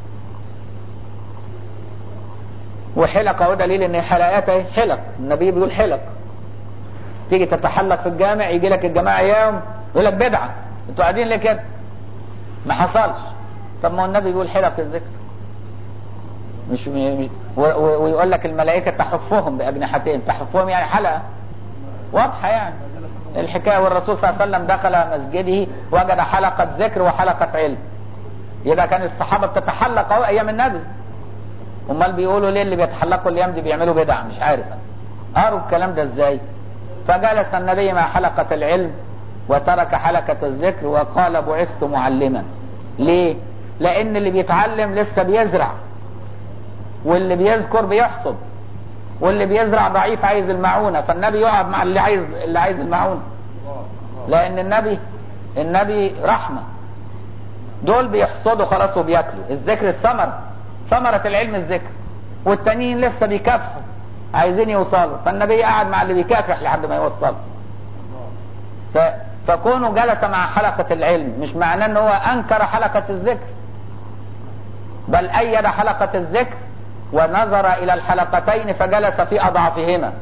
وحلق اهو دليل ان حلقات اهي حلق النبي بيقول حلق تيجي تتحلق في الجامع يجي لك الجماعة يوم يقول لك بدعة انتوا قاعدين ليه كده ما حصلش طب ما هو النبي بيقول حلق الذكر مش, مش ويقول لك الملائكة تحفهم بأجنحتين تحفهم يعني حلقة واضحة يعني الحكاية والرسول صلى الله عليه وسلم دخل مسجده وجد حلقة ذكر وحلقة علم يبقى كان الصحابة بتتحلق اهو ايام النبي امال بيقولوا ليه اللي بيتحلقوا الايام دي بيعملوا بدع مش عارف قروا الكلام ده ازاي فجلس النبي مع حلقة العلم وترك حلقة الذكر وقال بعثت معلما ليه لان اللي بيتعلم لسه بيزرع واللي بيذكر بيحصد واللي بيزرع ضعيف عايز المعونة فالنبي يقعد مع اللي عايز اللي عايز المعونة لان النبي النبي رحمة دول بيحصدوا خلاص وبياكلوا الذكر الثمرة ثمرة العلم الذكر والتانيين لسه بيكافحوا عايزين يوصلوا فالنبي قعد مع اللي بيكافح لحد ما يوصل ف... فكونه جلس مع حلقة العلم مش معناه ان هو انكر حلقة الذكر بل ايد حلقة الذكر ونظر الى الحلقتين فجلس في اضعفهما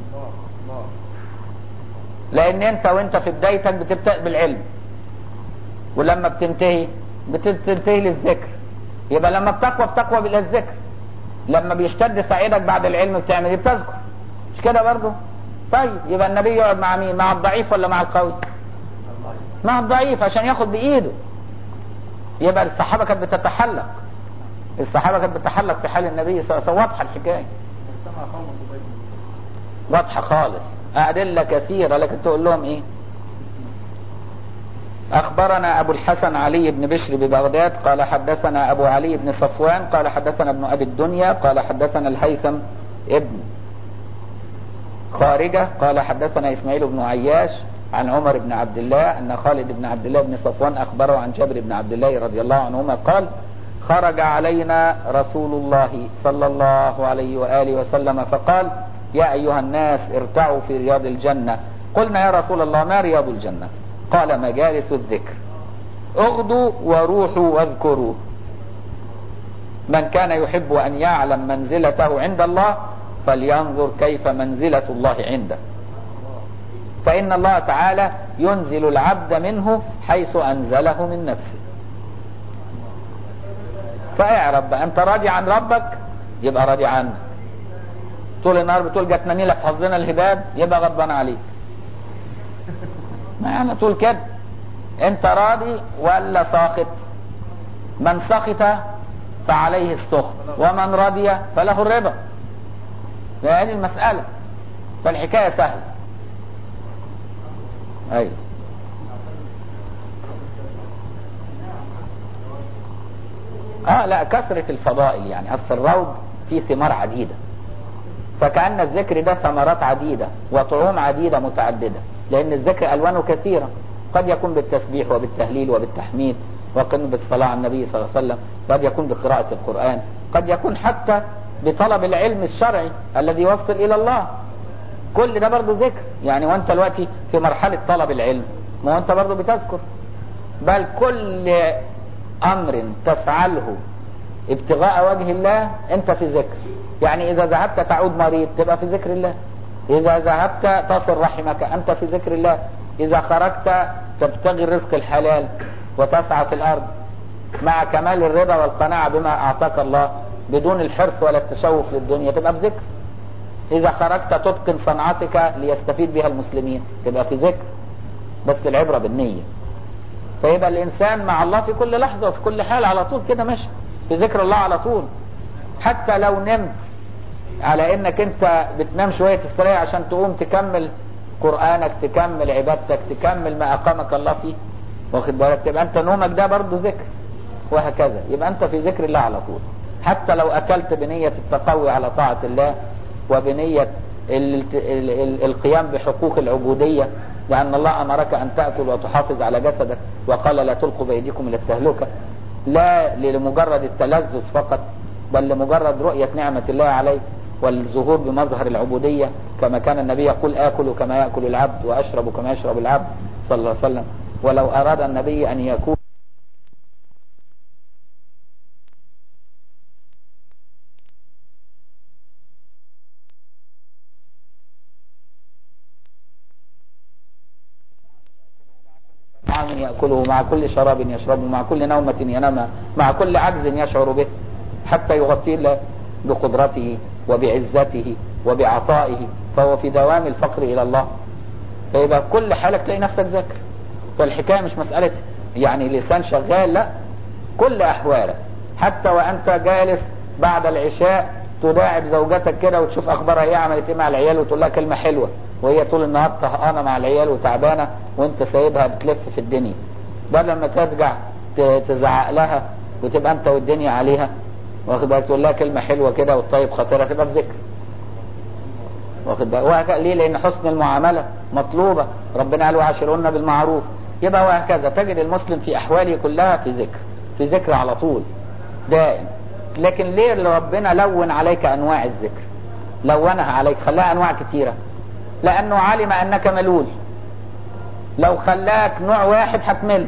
لان انت وانت في بدايتك بتبدأ بالعلم ولما بتنتهي بتنتهي للذكر يبقى لما بتقوى بتقوى بالذكر لما بيشتد سعيدك بعد العلم بتعمل ايه بتذكر مش كده برضه طيب يبقى النبي يقعد مع مين مع الضعيف ولا مع القوي مع الضعيف عشان ياخد بايده يبقى الصحابه كانت بتتحلق الصحابه كانت بتتحلق في حال النبي صلى الله عليه وسلم واضحه الحكايه واضحه خالص ادله كثيره لكن تقول لهم ايه أخبرنا أبو الحسن علي بن بشر ببغداد قال حدثنا أبو علي بن صفوان قال حدثنا ابن أبي الدنيا قال حدثنا الهيثم ابن خارجة قال حدثنا إسماعيل بن عياش عن عمر بن عبد الله أن خالد بن عبد الله بن صفوان أخبره عن جابر بن عبد الله رضي الله عنهما قال خرج علينا رسول الله صلى الله عليه وآله وسلم فقال يا أيها الناس ارتعوا في رياض الجنة قلنا يا رسول الله ما رياض الجنة قال مجالس الذكر اغدوا وروحوا واذكروا من كان يحب ان يعلم منزلته عند الله فلينظر كيف منزلة الله عنده فان الله تعالى ينزل العبد منه حيث انزله من نفسه فاعرف بقى انت راضي عن ربك يبقى راضي عنك طول النهار بتقول جاتنا نيلك حظنا الهباب يبقى غضبان عليك ما على طول كده انت راضي ولا ساخط من سخط فعليه السخط ومن رضي فله الرضا هذه المسألة فالحكاية سهلة ايوه اه لا كثرة الفضائل يعني اصل الروض فيه ثمار عديدة فكأن الذكر ده ثمرات عديدة وطعوم عديدة متعددة لأن الذكر ألوانه كثيرة قد يكون بالتسبيح وبالتهليل وبالتحميد وقد بالصلاة على النبي صلى الله عليه وسلم قد يكون بقراءة القرآن قد يكون حتى بطلب العلم الشرعي الذي يوصل إلى الله كل ده برضه ذكر يعني وانت دلوقتي في مرحلة طلب العلم ما هو انت برضه بتذكر بل كل امر تفعله ابتغاء وجه الله انت في ذكر يعني اذا ذهبت تعود مريض تبقى في ذكر الله اذا ذهبت تصل رحمك انت في ذكر الله اذا خرجت تبتغي الرزق الحلال وتسعى في الارض مع كمال الرضا والقناعة بما اعطاك الله بدون الحرص ولا التشوف للدنيا تبقى في ذكر اذا خرجت تتقن صنعتك ليستفيد بها المسلمين تبقى في ذكر بس العبرة بالنية فيبقى الانسان مع الله في كل لحظة وفي كل حال على طول كده ماشي في ذكر الله على طول حتى لو نمت على انك انت بتنام شوية تستريح عشان تقوم تكمل قرآنك تكمل عبادتك تكمل ما اقامك الله فيه واخد بالك تبقى انت نومك ده برضه ذكر وهكذا يبقى انت في ذكر الله على طول حتى لو اكلت بنية التقوي على طاعة الله وبنية ال ال ال القيام بحقوق العبودية لأن الله أمرك أن تأكل وتحافظ على جسدك وقال لا تلقوا بأيديكم إلى التهلكة لا لمجرد التلذذ فقط بل لمجرد رؤية نعمة الله عليك والظهور بمظهر العبودية كما كان النبي يقول آكل كما يأكل العبد وأشرب كما يشرب العبد صلى الله عليه وسلم ولو أراد النبي أن يكون طعام يأكله مع كل شراب يشربه مع كل نومة ينام مع كل عجز يشعر به حتى يغطي الله بقدرته وبعزته وبعطائه فهو في دوام الفقر إلى الله فيبقى كل حالة تلاقي نفسك ذاكر فالحكاية مش مسألة يعني لسان شغال لا كل أحوالك حتى وأنت جالس بعد العشاء تداعب زوجتك كده وتشوف أخبارها إيه عملت إيه مع العيال وتقول لها كلمة حلوة وهي طول النهار طهقانة مع العيال وتعبانة وأنت سايبها بتلف في الدنيا بدل ما ترجع تزعق لها وتبقى أنت والدنيا عليها واخد بالك تقول لها كلمة حلوة كده وتطيب خاطرها تبقى في ذكر واخد بالك وهكذا ليه لأن حسن المعاملة مطلوبة ربنا قال وعاشرهن بالمعروف يبقى وهكذا تجد المسلم في أحواله كلها في ذكر في ذكر على طول دائم لكن ليه اللي ربنا لون عليك أنواع الذكر لونها عليك خلاها أنواع كثيرة لأنه علم أنك ملول لو خلاك نوع واحد هتمل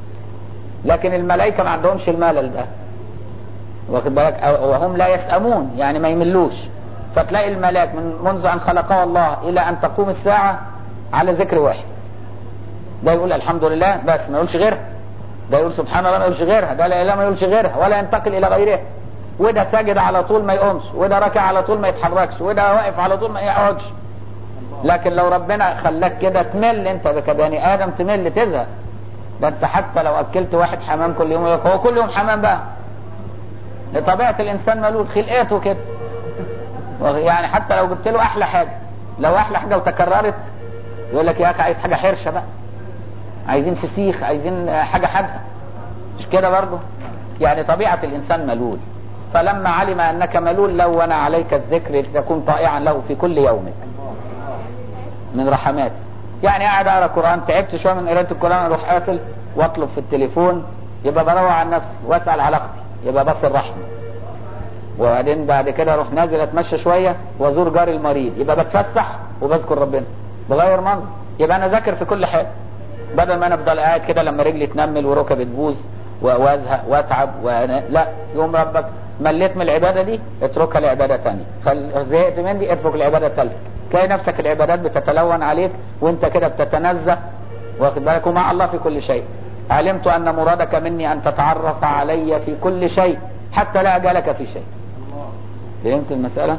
لكن الملائكة ما عندهمش الملل ده واخد بالك وهم لا يسأمون يعني ما يملوش فتلاقي الملاك من منذ أن خلقه الله إلى أن تقوم الساعة على ذكر واحد ده يقول الحمد لله بس ما يقولش غيرها ده يقول سبحان الله ما يقولش غيرها ده لا اله ما يقولش غيرها ولا ينتقل إلى غيرها وده ساجد على طول ما يقومش وده راكع على طول ما يتحركش وده واقف على طول ما يقعدش لكن لو ربنا خلاك كده تمل انت كبني ادم تمل تزهق ده انت حتى لو اكلت واحد حمام كل يوم هو كل يوم حمام بقى لطبيعة الانسان ملول خلقته كده يعني حتى لو جبت له احلى حاجة لو احلى حاجة وتكررت يقول لك يا اخي عايز حاجة حرشة بقى عايزين فسيخ عايزين حاجة حادقة مش كده برضه يعني طبيعة الانسان ملول فلما علم انك ملول لون عليك الذكر لتكون طائعا له في كل يومك من رحماته يعني قاعد اقرا قران تعبت شويه من قراءه القران اروح قافل واطلب في التليفون يبقى بروع عن نفسي واسال على اختي يبقى بصل رحمه وبعدين بعد كده اروح نازل اتمشى شويه وازور جاري المريض يبقى بتفسح وبذكر ربنا بغير منظر يبقى انا ذاكر في كل حاجه بدل ما انا افضل قاعد كده لما رجلي تنمل وركبي تبوظ وازهق واتعب وأنا لا يوم ربك مليت من العباده دي اتركها لعباده ثانيه زهقت من دي اترك العباده الثالثه تلاقي نفسك العبادات بتتلون عليك وانت كده بتتنزه واخد بالك ومع الله في كل شيء علمت ان مرادك مني ان تتعرف علي في كل شيء حتى لا اجالك في شيء فهمت المسألة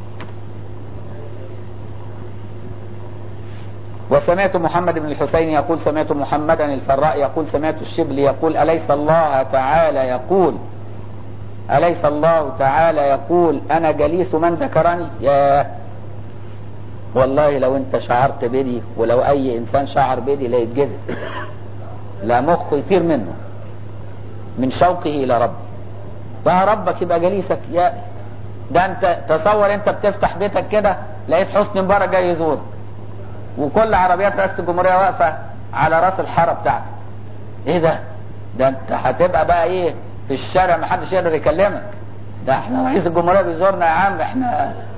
وسمعت محمد بن الحسين يقول سمعت محمدا الفراء يقول سمعت الشبلي يقول أليس الله تعالى يقول أليس الله تعالى يقول أنا جليس من ذكرني يا والله لو انت شعرت بدي ولو اي انسان شعر بدي لا يتجذب لا مخه يطير منه من شوقه الى ربه بقى ربك يبقى جليسك يا ده انت تصور انت بتفتح بيتك كده لقيت حسني مبارك جاي يزور وكل عربيات رئاسه الجمهوريه واقفه على راس الحاره بتاعتك ايه ده ده انت هتبقى بقى ايه في الشارع ما حدش يقدر يكلمك ده احنا رئيس الجمهوريه بيزورنا يا عم احنا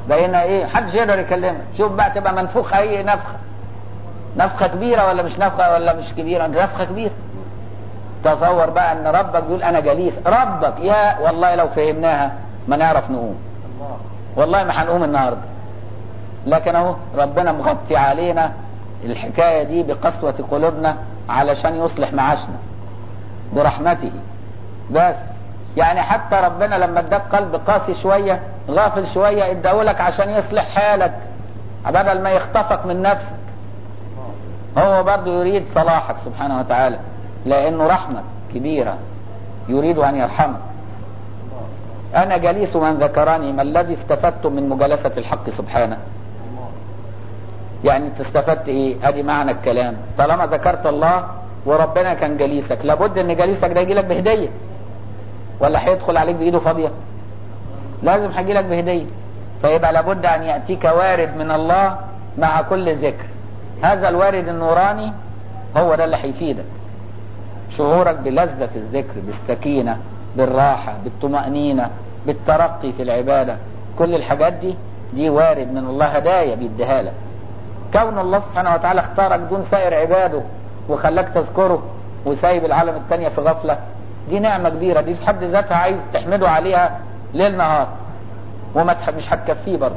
بقينا ايه محدش يقدر يكلمك شوف بقى تبقى منفوخه اي نفخه نفخه كبيره ولا مش نفخه ولا مش كبيره نفخه كبيره تصور بقى ان ربك بيقول انا جليس ربك يا والله لو فهمناها ما نعرف نقوم والله ما هنقوم النهارده لكن اهو ربنا مغطي علينا الحكايه دي بقسوه قلوبنا علشان يصلح معاشنا برحمته بس يعني حتى ربنا لما اداك قلب قاسي شويه غافل شويه اداهولك عشان يصلح حالك بدل ما يخطفك من نفسك هو برضه يريد صلاحك سبحانه وتعالى لانه رحمه كبيره يريد ان يرحمك انا جليس من ذكرني ما الذي استفدت من مجالسه الحق سبحانه يعني انت استفدت ايه ادي معنى الكلام طالما ذكرت الله وربنا كان جليسك لابد ان جليسك ده يجي لك بهديه ولا هيدخل عليك بايده فاضيه لازم هيجي لك بهديه فيبقى لابد ان ياتيك وارد من الله مع كل ذكر هذا الوارد النوراني هو ده اللي هيفيدك شعورك بلذة الذكر بالسكينة بالراحة بالطمأنينة بالترقي في العبادة كل الحاجات دي دي وارد من الله هدايا بيديها لك كون الله سبحانه وتعالى اختارك دون سائر عباده وخلاك تذكره وسايب العالم التانية في غفلة دي نعمة كبيرة دي في حد ذاتها عايز تحمده عليها ليل نهار وما مش هتكفيه برضه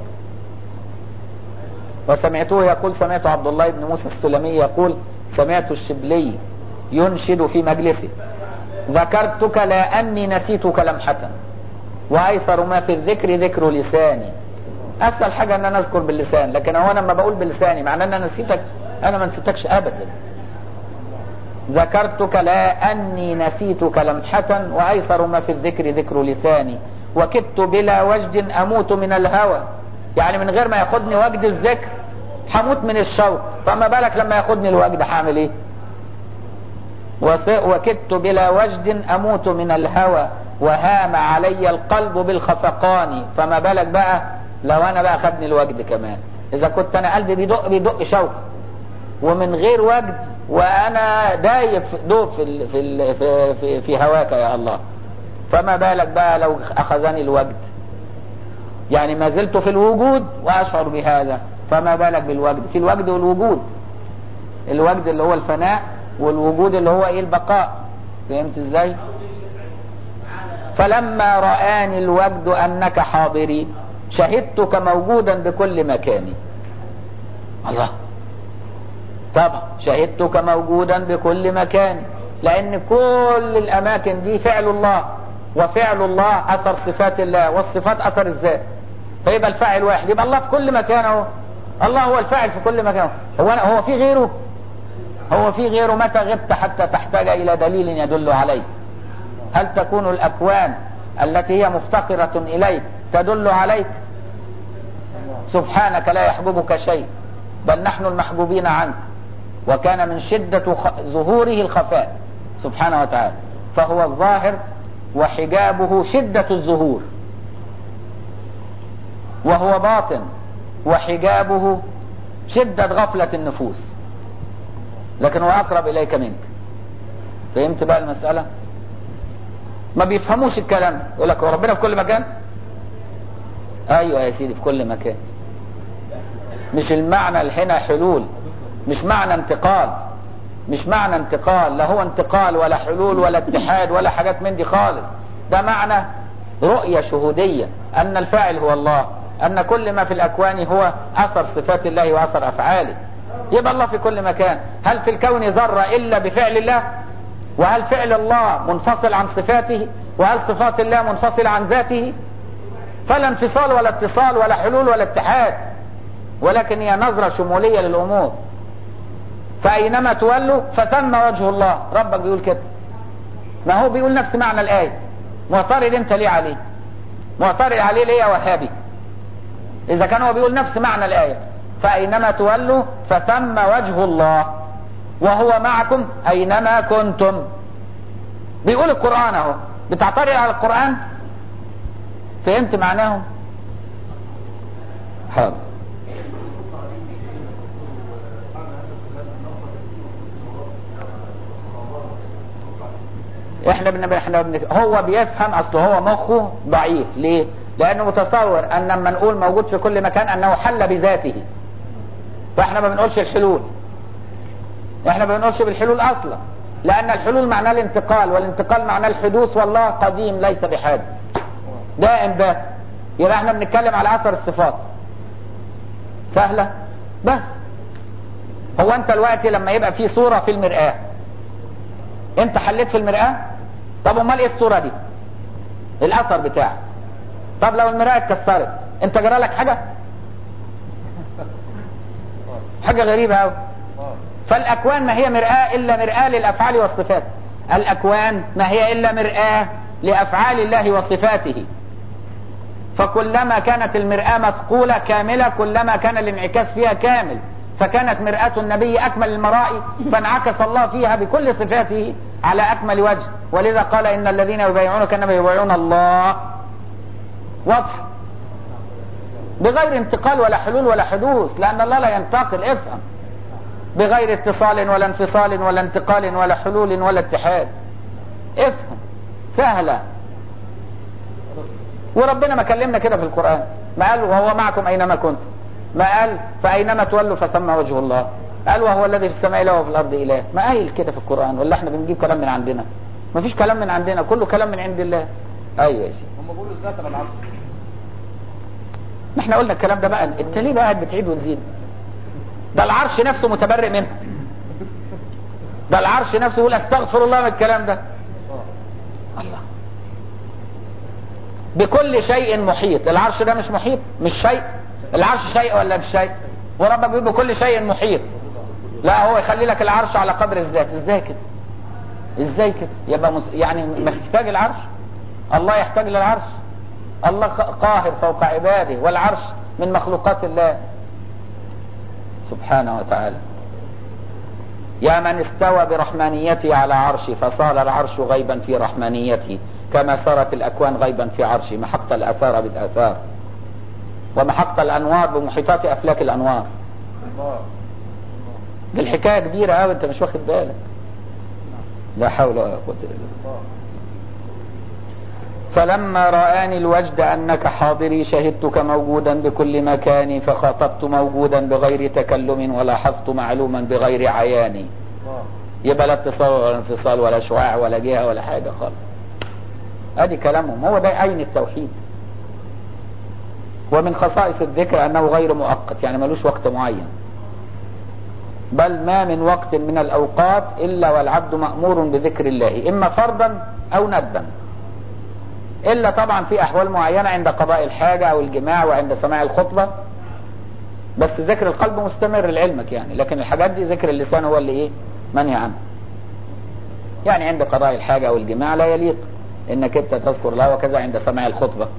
وسمعته يقول سمعت عبد الله بن موسى السلمي يقول سمعت الشبلي ينشد في مجلسه ذكرتك لا أني نسيتك لمحة وأيسر ما في الذكر ذكر لساني أسهل حاجة أن أنا أذكر باللسان لكن هو أنا لما بقول بلساني معناه أن أنا نسيتك أنا ما نسيتكش أبدا ذكرتك لا أني نسيتك لمحة وأيسر ما في الذكر ذكر لساني وكدت بلا وجد أموت من الهوى يعني من غير ما ياخدني وجد الذكر هموت من الشوق فما بالك لما ياخدني الوجد هعمل ايه وكدت بلا وجد اموت من الهوى وهام علي القلب بالخفقان فما بالك بقى لو انا بقى خدني الوجد كمان اذا كنت انا قلبي بيدق بيدق شوق ومن غير وجد وانا دايب دوب في ال في ال في, في, في هواك يا الله فما بالك بقى لو اخذني الوجد يعني ما زلت في الوجود واشعر بهذا فما بالك بالوجد في الوجد والوجود الوجد اللي هو الفناء والوجود اللي هو ايه البقاء فهمت ازاي فلما رآني الوجد انك حاضري شهدتك موجودا بكل مكان الله طبعا شهدتك موجودا بكل مكان لان كل الاماكن دي فعل الله وفعل الله اثر صفات الله والصفات اثر الذات فيبقى الفاعل واحد يبقى الله في كل مكان اهو الله هو الفاعل في كل مكان هو هو في غيره هو في غيره متى غبت حتى تحتاج الى دليل يدل عليك هل تكون الاكوان التي هي مفتقرة اليك تدل عليك سبحانك لا يحجبك شيء بل نحن المحجوبين عنك وكان من شدة ظهوره الخفاء سبحانه وتعالى فهو الظاهر وحجابه شدة الظهور وهو باطن وحجابه شدة غفلة النفوس لكن هو أقرب إليك منك فهمت بقى المسألة ما بيفهموش الكلام يقول لك هو ربنا في كل مكان ايوه يا سيدي في كل مكان مش المعنى هنا حلول مش معنى انتقال مش معنى انتقال لا هو انتقال ولا حلول ولا اتحاد ولا حاجات من دي خالص ده معنى رؤية شهودية ان الفاعل هو الله ان كل ما في الاكوان هو اثر صفات الله واثر افعاله يبقى الله في كل مكان هل في الكون ذرة الا بفعل الله وهل فعل الله منفصل عن صفاته وهل صفات الله منفصلة عن ذاته فلا انفصال ولا اتصال ولا حلول ولا اتحاد ولكن هي نظرة شمولية للأمور فأينما تولوا فتم وجه الله ربك بيقول كده ما هو بيقول نفس معنى الآية معترض انت ليه عليه معترض عليه ليه يا وهابي إذا كان هو بيقول نفس معنى الآية فأينما تولوا فتم وجه الله وهو معكم أينما كنتم بيقول القرآن اهو بتعترض على القرآن فهمت معناه حاضر احنا بن... احنا بن... هو بيفهم اصل هو مخه ضعيف ليه لانه متصور ان لما نقول موجود في كل مكان انه حل بذاته واحنا ما بنقولش الحلول احنا ما بنقولش بالحلول اصلا لان الحلول معناه الانتقال والانتقال معناه الحدوث والله قديم ليس بحادث دائم بات يبقى احنا بنتكلم على اثر الصفات سهله بس هو انت دلوقتي لما يبقى في صوره في المراه انت حليت في المراه طب امال ايه الصوره دي الاثر بتاعك طب لو المراه اتكسرت انت جرى لك حاجه حاجه غريبه قوي فالاكوان ما هي مرآة الا مرآة للافعال والصفات الاكوان ما هي الا مرآة لافعال الله وصفاته فكلما كانت المرآة مثقولة كاملة كلما كان الانعكاس فيها كامل فكانت مرآة النبي أكمل المرائي فانعكس الله فيها بكل صفاته على أكمل وجه ولذا قال إن الذين يبايعونك إنما يبايعون الله واضح بغير انتقال ولا حلول ولا حدوث لأن الله لا ينتقل افهم بغير اتصال ولا انفصال ولا انتقال ولا حلول ولا اتحاد افهم سهلة وربنا ما كلمنا كده في القرآن ما قال وهو معكم أينما كنتم ما قال فأينما تولوا فثم وجه الله قال وهو الذي في السماء إله وفي الأرض إله ما قايل كده في القرآن ولا احنا بنجيب كلام من عندنا ما فيش كلام من عندنا كله كلام من عند الله ايوه يا شيخ هم بيقولوا الذات على العرش ما احنا قلنا الكلام ده بقى انت ليه بقى قاعد بتعيد وتزيد ده العرش نفسه متبرئ منه ده العرش نفسه يقول استغفر الله من الكلام ده الله بكل شيء محيط العرش ده مش محيط مش شيء العرش شيء ولا مش شيء وربك بيقول بكل شيء محيط لا هو يخلي لك العرش على قدر الذات ازاي كده ازاي كده يبقى مس... يعني محتاج العرش الله يحتاج للعرش الله قاهر فوق عباده والعرش من مخلوقات الله سبحانه وتعالى يا من استوى برحمانيته على عرشه فصار العرش غيبا في رحمانيته كما صارت الأكوان غيبا في عرشه محقت الآثار بالآثار ومحقت الأنوار بمحيطات أفلاك الأنوار الله دي الحكاية كبيرة أوي أنت مش واخد بالك لا حول ولا قوة إلا بالله الله فلما رآني الوجد أنك حاضري شهدتك موجودا بكل مكان فخاطبت موجودا بغير تكلم ولاحظت معلوما بغير عياني الله يبقى لا اتصال ولا انفصال ولا شعاع ولا جهة ولا حاجة خالص ادي كلامهم هو ده عين التوحيد ومن خصائص الذكر انه غير مؤقت يعني ملوش وقت معين بل ما من وقت من الاوقات الا والعبد مامور بذكر الله اما فرضا او ندبا الا طبعا في احوال معينه عند قضاء الحاجه او الجماع وعند سماع الخطبه بس ذكر القلب مستمر لعلمك يعني لكن الحاجات دي ذكر اللسان هو اللي ايه منهي عنه يعني عند قضاء الحاجه او الجماع لا يليق انك انت تذكر الله وكذا عند سماع الخطبه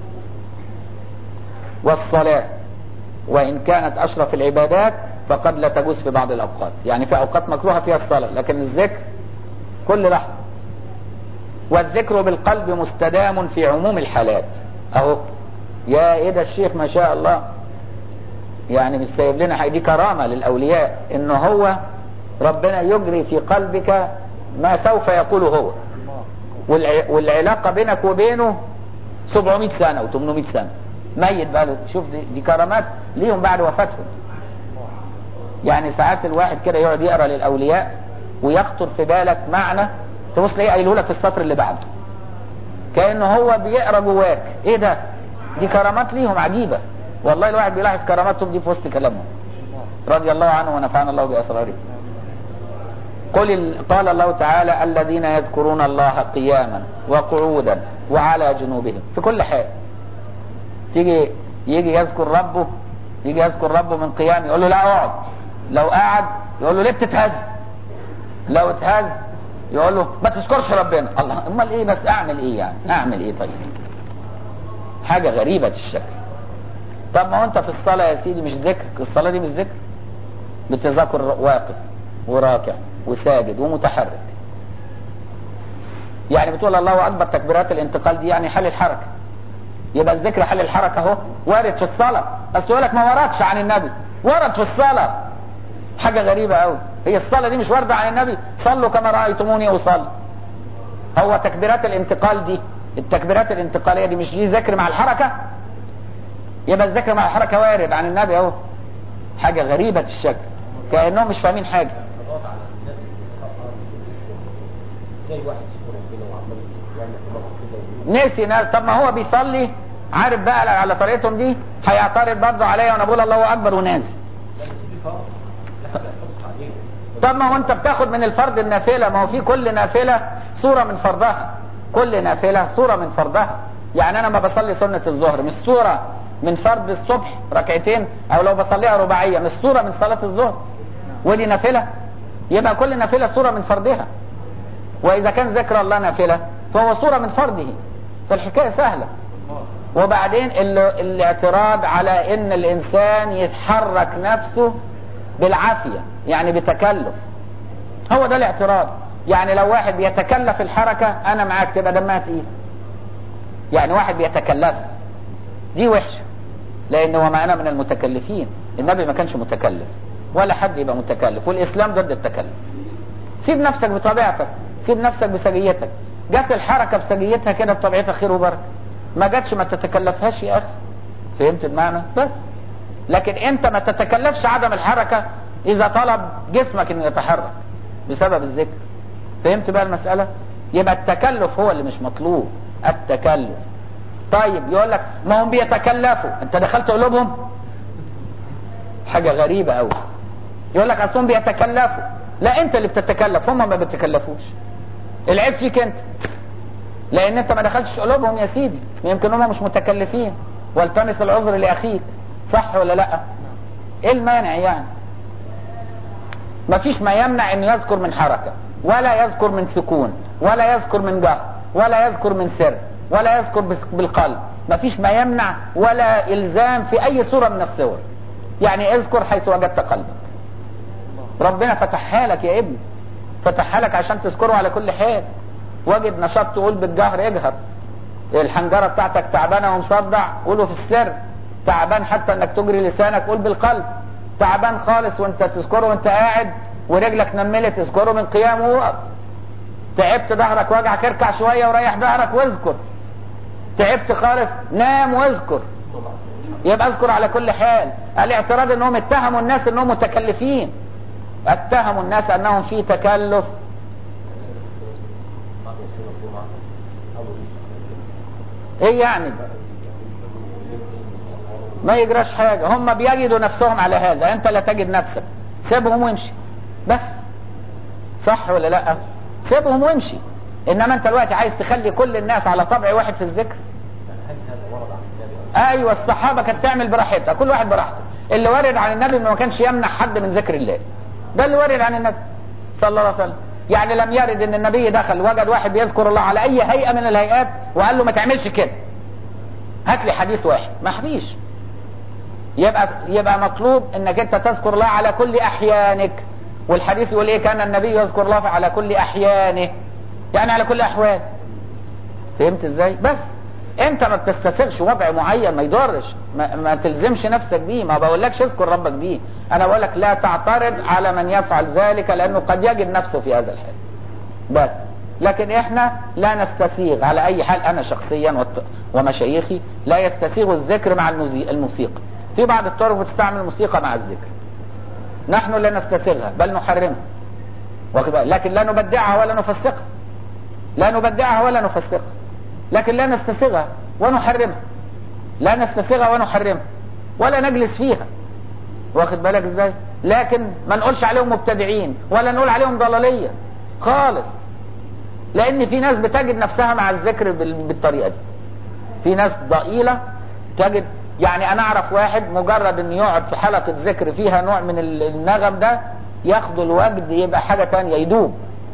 والصلاه وان كانت اشرف العبادات فقد لا تجوز في بعض الاوقات يعني في اوقات مكروهه فيها الصلاه لكن الذكر كل لحظه والذكر بالقلب مستدام في عموم الحالات اهو يا ايه ده الشيخ ما شاء الله يعني مش سايب لنا حاجة دي كرامة للأولياء إن هو ربنا يجري في قلبك ما سوف يقوله هو الله والع... والعلاقة بينك وبينه 700 سنة و800 سنة ميت بقى له شوف دي, دي كرامات ليهم بعد وفاتهم يعني ساعات الواحد كده يقعد يقرا للأولياء ويخطر في بالك معنى تبص تلاقيه قايله لك في السطر اللي بعده كأنه هو بيقرا جواك ايه ده دي كرامات ليهم عجيبة والله الواحد بيلاحظ كراماتهم دي في وسط كلامهم رضي الله عنه ونفعنا الله بأسراره قل ال- قال الله تعالى الذين يذكرون الله قياما وقعودا وعلى جنوبهم في كل حال تيجي يجي يذكر ربه يجي يذكر ربه من قيام يقول له لا اقعد لو قعد يقول له ليه بتتهز لو اتهز يقول له ما تذكرش ربنا الله امال ايه بس اعمل ايه يعني اعمل ايه طيب حاجه غريبه الشكل طب ما هو انت في الصلاه يا سيدي مش ذكر الصلاه دي مش ذكر بتذكر واقف وراكع وساجد ومتحرك يعني بتقول الله اكبر تكبيرات الانتقال دي يعني حل الحركه يبقى الذكر حل الحركه اهو وارد في الصلاه بس يقول لك ما وردش عن النبي ورد في الصلاه حاجه غريبه قوي هي الصلاه دي مش وارده عن النبي صلوا كما رايتموني اصلي هو تكبيرات الانتقال دي التكبيرات الانتقاليه دي مش دي ذكر مع الحركه يبقى الذكر مع الحركه وارد عن النبي اهو حاجه غريبه الشكل كانهم مش فاهمين حاجه الضغط على الناس ازاي واحد يشكر ربنا وعمال يعمل دماغه كده ويقول نسي نار طب ما هو بيصلي عارف بقى على طريقتهم دي هيعترض برضه عليا وانا بقول الله اكبر ونازل لا بس دي فرض لا لا تحط عليه طب ما هو انت بتاخد من الفرض النافله ما هو في كل نافله صوره من فرضها كل نافله صوره من فرضها يعني انا ما بصلي سنه الظهر مش صوره من فرض الصبح ركعتين او لو بصليها رباعيه مش صوره من صلاه الظهر ودي نافله يبقى كل نافله صوره من فرضها واذا كان ذكر الله نافله فهو صوره من فرضه فالحكايه سهله وبعدين ال- الاعتراض على ان الانسان يتحرك نفسه بالعافية يعني بتكلف هو ده الاعتراض يعني لو واحد بيتكلف الحركة انا معاك تبقى دمها تقيل يعني واحد بيتكلف دي وحشة لان هو ما انا من المتكلفين النبي ما كانش متكلف ولا حد يبقى متكلف والاسلام ضد التكلف سيب نفسك بطبيعتك سيب نفسك بسجيتك جت الحركة بسجيتها كده بطبيعتها خير وبركة ما جاتش ما تتكلفهاش يا اخي فهمت المعنى بس لكن انت ما تتكلفش عدم الحركة اذا طلب جسمك انه يتحرك بسبب الذكر فهمت بقى المسألة يبقى التكلف هو اللي مش مطلوب التكلف طيب يقول لك ما هم بيتكلفوا انت دخلت قلوبهم حاجة غريبة قوي يقول لك اصلهم بيتكلفوا لا انت اللي بتتكلف هم ما بيتكلفوش العيب فيك انت لان انت ما دخلتش قلوبهم يا سيدي يمكن هم مش متكلفين والتمس العذر لاخيك صح ولا لا ايه المانع يعني مفيش ما يمنع انه يذكر من حركة ولا يذكر من سكون ولا يذكر من جهر ولا يذكر من سر ولا يذكر بس- بالقلب مفيش ما يمنع ولا الزام في اي صورة من الصور يعني اذكر حيث وجدت قلبك ربنا فتحها لك يا ابني فتحها لك عشان تذكره على كل حال وجد نشاط تقول بالجهر اجهر الحنجرة بتاعتك تعبانة ومصدع قوله في السر تعبان حتى انك تجري لسانك قول بالقلب تعبان خالص وانت تذكره وانت قاعد ورجلك نملت تذكره من قيام ووقف تعبت ظهرك وجعك اركع شوية وريح ظهرك واذكر تعبت خالص نام واذكر يبقى اذكر على كل حال الاعتراض انهم اتهموا الناس انهم متكلفين اتهموا الناس انهم في تكلف بعد السنة الجمعة أول ايه يعني ما يجراش حاجة هم بيجدوا نفسهم على هذا انت لا تجد نفسك سيبهم وامشي بس صح ولا لا سيبهم وامشي انما انت دلوقتي عايز تخلي كل الناس على طبع واحد في الذكر هل هذا ورد عن النبي ايوه الصحابة كانت تعمل براحتها كل واحد براحته اللي وارد عن النبي انه ما كانش يمنع حد من ذكر الله ده اللي وارد عن النبي صلى الله عليه وسلم يعني لم يرد ان النبي دخل وجد واحد بيذكر الله على اي هيئة من الهيئات وقال له ما تعملش كده هات لي حديث واحد ما فيش يبقى يبقى مطلوب انك انت تذكر الله على كل احيانك والحديث يقول ايه كان النبي يذكر الله على كل احيانه يعني على كل احوال فهمت ازاي بس انت ما بتستسيغش وضع معين ما يضرش ما, ما تلزمش نفسك بيه ما بقولكش اذكر ربك بيه انا بقولك لا تعترض على من يفعل ذلك لانه قد يجد نفسه في هذا الحال بس لكن احنا لا نستسيغ على اي حال انا شخصيا وت- ومشايخي لا يستسيغ الذكر مع الموزي- الموسيقى في بعض الطرق بتستعمل الموسيقى مع الذكر نحن لا نستسيغها بل نحرمها واخد بالك؟ لكن لا نبدعها ولا نفسقها لا نبدعها ولا نفسقها لكن لا نستسيغها ونحرمها لا نستسيغها ونحرمها ولا نجلس فيها واخد بالك ازاي لكن ما نقولش عليهم مبتدعين ولا نقول عليهم ضلالية خالص لان في ناس بتجد نفسها مع الذكر بال- بالطريقة دي في ناس ضئيلة تجد يعني انا اعرف واحد مجرد ان يقعد في حلقة ذكر فيها نوع من ال- النغم ده ياخدوا الوجد يبقى حاجة تانية يدوب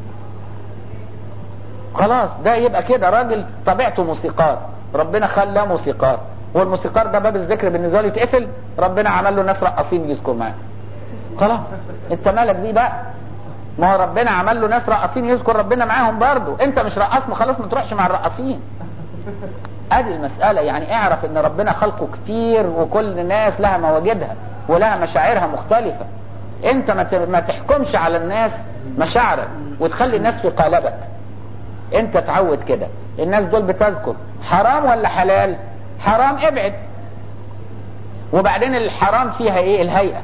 خلاص ده يبقى كده راجل طبيعته موسيقار ربنا خلاه موسيقار والموسيقار ده باب الذكر بالنسبه له يتقفل ربنا عمل له ناس رقاصين يذكر معاه خلاص انت مالك دي بقى ما هو ربنا عمل له ناس رقاصين يذكر ربنا معاهم برضه انت مش رقاص ما خلاص ما تروحش مع الرقاصين ادي المسألة يعني اعرف ان ربنا خلقه كتير وكل الناس لها مواجدها ولها مشاعرها مختلفة انت ما ت- ما تحكمش على الناس مشاعرك وتخلي الناس في قالبك انت تعود كده الناس دول بتذكر حرام ولا حلال حرام ابعد وبعدين الحرام فيها ايه الهيئة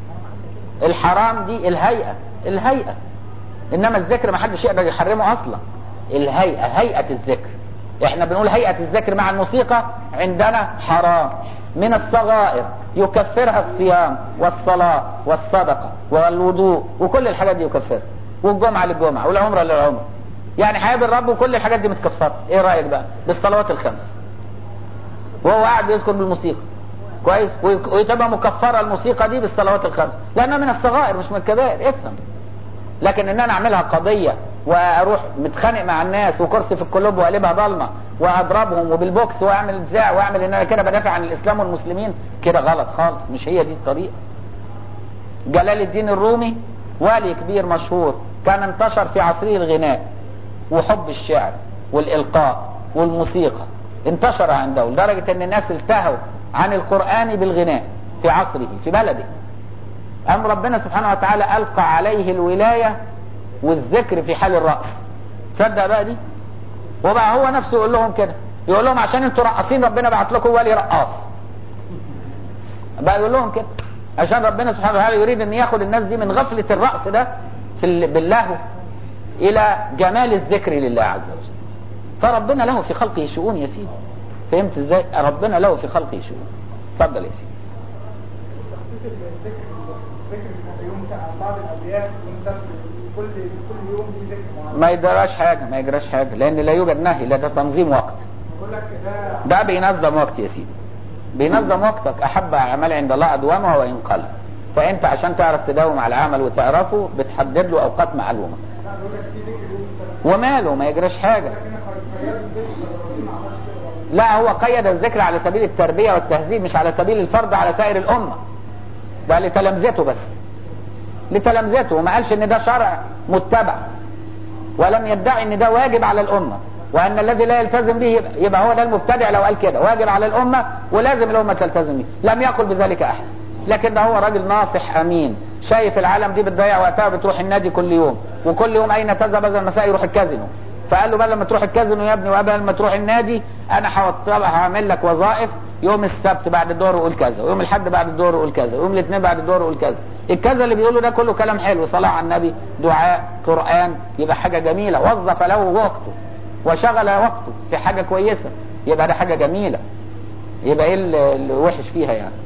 الحرام دي الهيئة الهيئة انما الذكر ما حدش يقدر يحرمه اصلا الهيئة هيئة الذكر احنا بنقول هيئة الذكر مع الموسيقى عندنا حرام من الصغائر يكفرها الصيام والصلاة والصدقة والوضوء وكل الحاجات دي يكفرها والجمعة للجمعة والعمرة للعمرة يعني هيقابل الرب وكل الحاجات دي متكفرة ايه رأيك بقى بالصلوات الخمس وهو قاعد يذكر بالموسيقى كويس وتبقى مكفرة الموسيقى دي بالصلوات الخمس لانها من الصغائر مش من الكبائر افهم لكن ان انا اعملها قضية واروح متخانق مع الناس وكرسي في الكلوب واقلبها ضلمه واضربهم وبالبوكس واعمل بتاع واعمل ان انا كده بدافع عن الاسلام والمسلمين كده غلط خالص مش هي دي الطريقه جلال الدين الرومي والي كبير مشهور كان انتشر في عصره الغناء وحب الشعر والالقاء والموسيقى انتشر عنده لدرجه ان الناس التهوا عن القران بالغناء في عصره في بلده أم ربنا سبحانه وتعالى ألقى عليه الولاية والذكر في حال الرأس تصدق بقى دي وبقى هو نفسه يقول لهم كده يقول لهم عشان انتوا رقاصين ربنا بعت لكم ولي رقاص بقى يقول لهم كده عشان ربنا سبحانه وتعالى يريد ان ياخد الناس دي من غفلة الرأس ده في ال- باللهو الى جمال الذكر لله عز وجل فربنا له في خلقه شؤون يا سيدي فهمت ازاي ربنا له في خلقه شؤون اتفضل يا سيدي تخصيص الذكر الذكر في يوم بتاع بعض الابيات يوم كل كل يوم في ذكر معين ما يجراش حاجة ما يجراش حاجة لان لا يوجد نهي لا ده تنظيم وقت بقول لك ده ده بينظم وقت يا سيدي بينظم وقتك احب اعمال عند الله ادومها وان قل فانت عشان تعرف تداوم على العمل وتعرفه بتحدد له اوقات معلومه لا بقول لك في ذكر يوم بتاع وماله ما يجراش حاجه لكن خيال الذكر الرسول ما عملش كده لا هو قيد الذكر على سبيل التربيه والتهذيب مش على سبيل الفرض على سائر الامه ده لتلامذته بس لتلامذته وما قالش ان ده شرع متبع ولم يدعي ان ده واجب على الامه وان الذي لا يلتزم به يبقى- يبقى هو ده المبتدع لو قال كده واجب على الامه ولازم الامه تلتزم به لم يقل بذلك احد لكن ده هو راجل ناصح امين شايف العالم دي بتضيع وقتها بتروح النادي كل يوم وكل يوم اين تذهب هذا المساء يروح الكازينو فقال له بدل ما تروح الكازينو يا ابني وقبل ما تروح النادي انا هوط- هعمل لك وظائف يوم السبت بعد الظهر قول كذا ويوم الاحد بعد الظهر قول كذا ويوم الاثنين بعد الظهر قول كذا الكذا اللي بيقوله ده كله كلام حلو صلاه على النبي دعاء قران يبقى حاجه جميله وظف له وقته وشغل وقته في حاجه كويسه يبقى ده حاجه جميله يبقى ايه اللي اللي وحش فيها يعني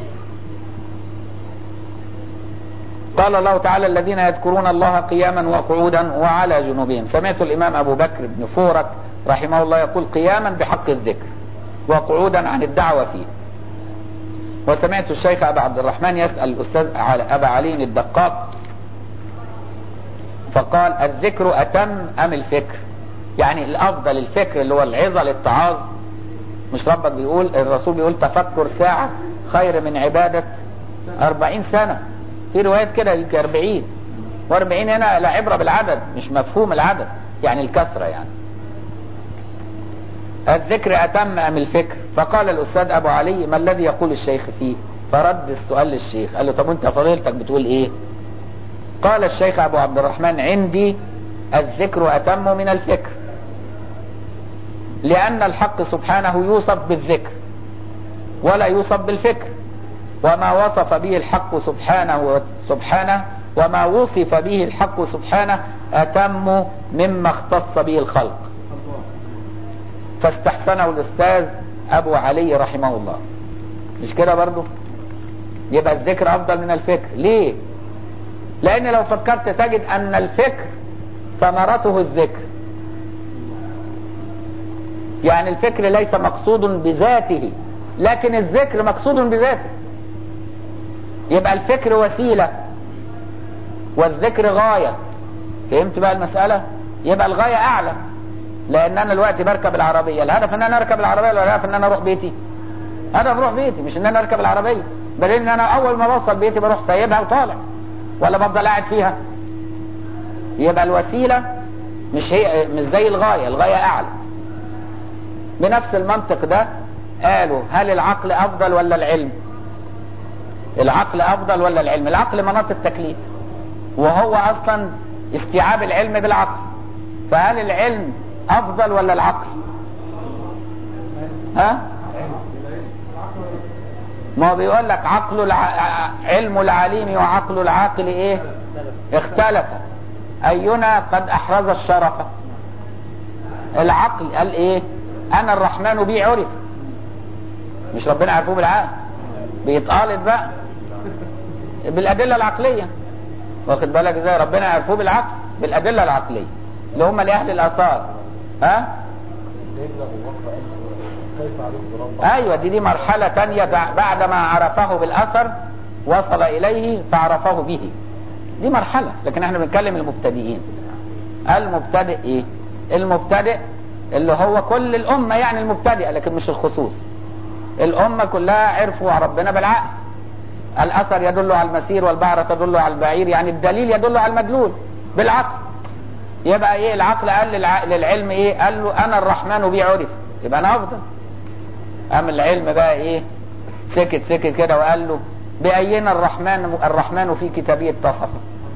قال الله تعالى الذين يذكرون الله قياما وقعودا وعلى جنوبهم سمعت الامام ابو بكر بن فورك رحمه الله يقول قياما بحق الذكر وقعودا عن الدعوه فيه وسمعت الشيخ ابا عبد الرحمن يسال الاستاذ على ابا علي الدقاق فقال الذكر اتم ام الفكر يعني الافضل الفكر اللي هو العظه للتعاظ مش ربك بيقول الرسول بيقول تفكر ساعه خير من عباده أربعين سنه في روايات كده يجي 40 و40 هنا لا عبره بالعدد مش مفهوم العدد يعني الكثره يعني الذكر أتم أم الفكر فقال الأستاذ أبو علي ما الذي يقول الشيخ فيه فرد السؤال للشيخ قال له طب أنت فضيلتك بتقول إيه قال الشيخ أبو عبد الرحمن عندي الذكر أتم من الفكر لأن الحق سبحانه يوصف بالذكر ولا يوصف بالفكر وما وصف به الحق سبحانه سبحانه وما وصف به الحق سبحانه أتم مما اختص به الخلق فاستحسنه الأستاذ أبو علي رحمه الله مش كده برضو يبقى الذكر أفضل من الفكر ليه لأن لو فكرت تجد أن الفكر ثمرته الذكر يعني الفكر ليس مقصود بذاته لكن الذكر مقصود بذاته يبقى الفكر وسيلة والذكر غاية فهمت بقى المسألة يبقى الغاية أعلى لأن أنا دلوقتي بركب العربية الهدف إن أنا أركب العربية ولا الهدف إن أنا أروح بيتي أنا بروح بيتي مش إن أنا أركب العربية بل إن أنا أول ما بوصل بيتي بروح سايبها وطالع ولا بفضل قاعد فيها يبقى الوسيلة مش هي مش زي الغاية الغاية أعلى بنفس المنطق ده قالوا هل العقل أفضل ولا العلم العقل أفضل ولا العلم العقل مناط التكليف وهو أصلا استيعاب العلم بالعقل فهل العلم أفضل ولا العقل ها ما هو بيقول لك عقل الع... علم العليم وعقل العاقل ايه اختلف اينا قد احرز الشرف العقل قال ايه انا الرحمن بي عرف مش ربنا عرفوه بالعقل بيتقالد بقى بالادله العقليه واخد بالك ازاي ربنا عرفوه بالعقل بالادله العقليه اللي هم لاهل الاثار ها سيدنا ابو بكر قال كيف عرفت ربك؟ ايوه دي دي مرحله تانية بع- بعدما عرفه بالاثر وصل اليه فعرفه به دي مرحله لكن احنا بنتكلم المبتدئين المبتدئ ايه المبتدئ اللي هو كل الامه يعني المبتدئه لكن مش الخصوص الامه كلها عرفوا ربنا بالعقل الاثر يدل على المسير والبعرة تدل على البعير يعني الدليل يدل على المدلول بالعقل يبقى ايه العقل قال للع... للعلم ايه قال له انا الرحمن بي عرف يبقى انا افضل قام العلم بقى ايه سكت سكت كده وقال له بأينا الرحمن الرحمن في كتابه اتصف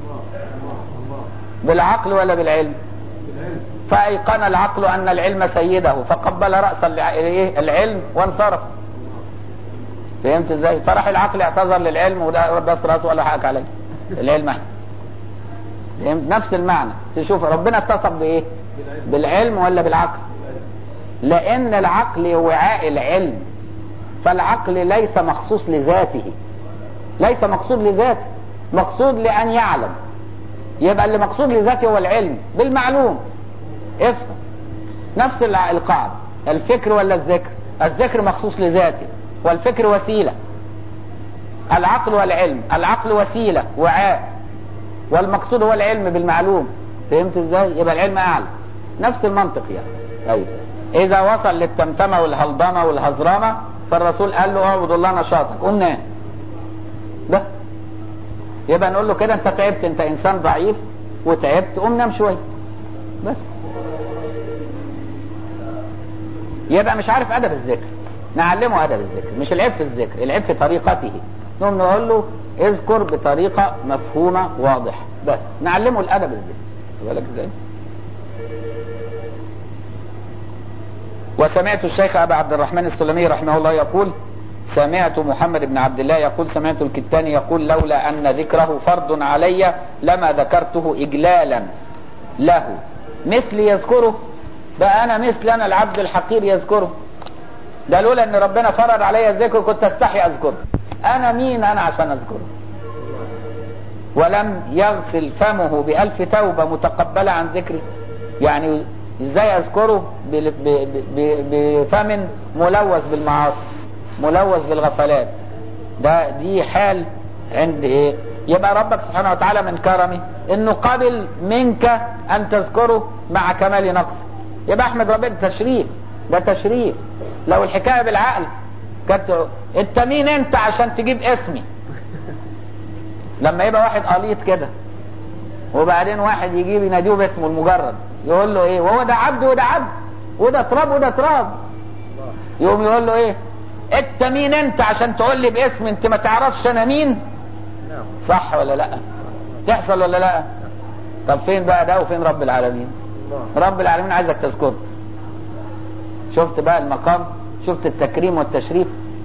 بالعقل ولا بالعلم فأيقن العقل أن العلم سيده فقبل رأس الع- إيه؟ العلم وانصرف فهمت ازاي فراح العقل اعتذر للعلم وده رد راسه ولا حقك عليه العلم احسن فهمت نفس المعنى تشوف ربنا اتصف بايه بالعلم ولا بالعقل لان العقل وعاء العلم فالعقل ليس مخصوص لذاته ليس مقصود لذاته مقصود لان يعلم يبقى اللي مقصود لذاته هو العلم بالمعلوم افهم نفس الع- القاعدة الفكر ولا الذكر الذكر مخصوص لذاته والفكر وسيلة العقل والعلم العقل وسيلة وعاء والمقصود هو العلم بالمعلوم فهمت ازاي يبقى العلم اعلى نفس المنطق يعني ايوه اذا وصل للتمتمة والهلضمة والهزرمة فالرسول قال له اعبد الله نشاطك قوم نام ده يبقى نقول له كده انت تعبت انت انسان ضعيف وتعبت قوم نام شويه بس يبقى مش عارف ادب الذكر نعلمه ادب الذكر مش العيب في الذكر العيب في طريقته نقوم نقول له اذكر بطريقه مفهومه واضحه بس نعلمه الادب الذكر خد بالك ازاي وسمعت الشيخ ابا عبد الرحمن السلمي رحمه الله يقول سمعت محمد بن عبد الله يقول سمعت الكتاني يقول لولا ان ذكره فرض علي لما ذكرته اجلالا له مثلي يذكره بقى انا مثل انا العبد الحقير يذكره ده لولا ان ربنا فرض علي الذكر كنت استحي اذكره انا مين انا عشان اذكره ولم يغسل فمه بألف توبة متقبلة عن ذكري يعني ازاي اذكره بل- ب- ب- بفم ملوث بالمعاصي ملوث بالغفلات ده دي حال عند ايه يبقى ربك سبحانه وتعالى من كرمه انه قبل منك ان تذكره مع كمال نقص يبقى احمد ربنا تشريف ده تشريف لو الحكايه بالعقل كانت انت مين انت عشان تجيب اسمي لما يبقى واحد قليط كده وبعدين واحد يجيب يناديه باسمه المجرد يقول له ايه وهو ده عبد وده عبد وده تراب وده تراب يقوم يقول له ايه انت مين انت عشان تقول لي باسم انت ما تعرفش انا مين نعم صح ولا لا تحصل ولا لا طب فين بقى ده وفين رب العالمين الله رب العالمين عايزك تذكره شفت بقى المقام شفت التكريم والتشريف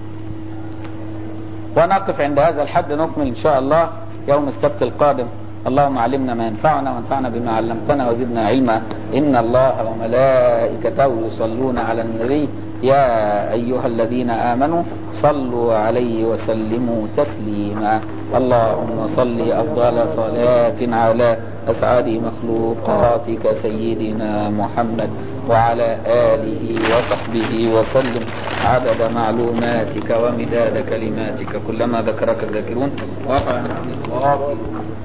ونقف عند هذا الحد نكمل ان شاء الله يوم السبت القادم اللهم علمنا ما ينفعنا وانفعنا بما علمتنا وزدنا علما ان الله وملائكته يصلون على النبي يا ايها الذين امنوا صلوا عليه وسلموا تسليما اللهم صل افضل صلاه على اسعد مخلوقاتك سيدنا محمد وعلى اله وصحبه وسلم عدد معلوماتك ومداد كلماتك كلما ذكرك الذاكرون وقع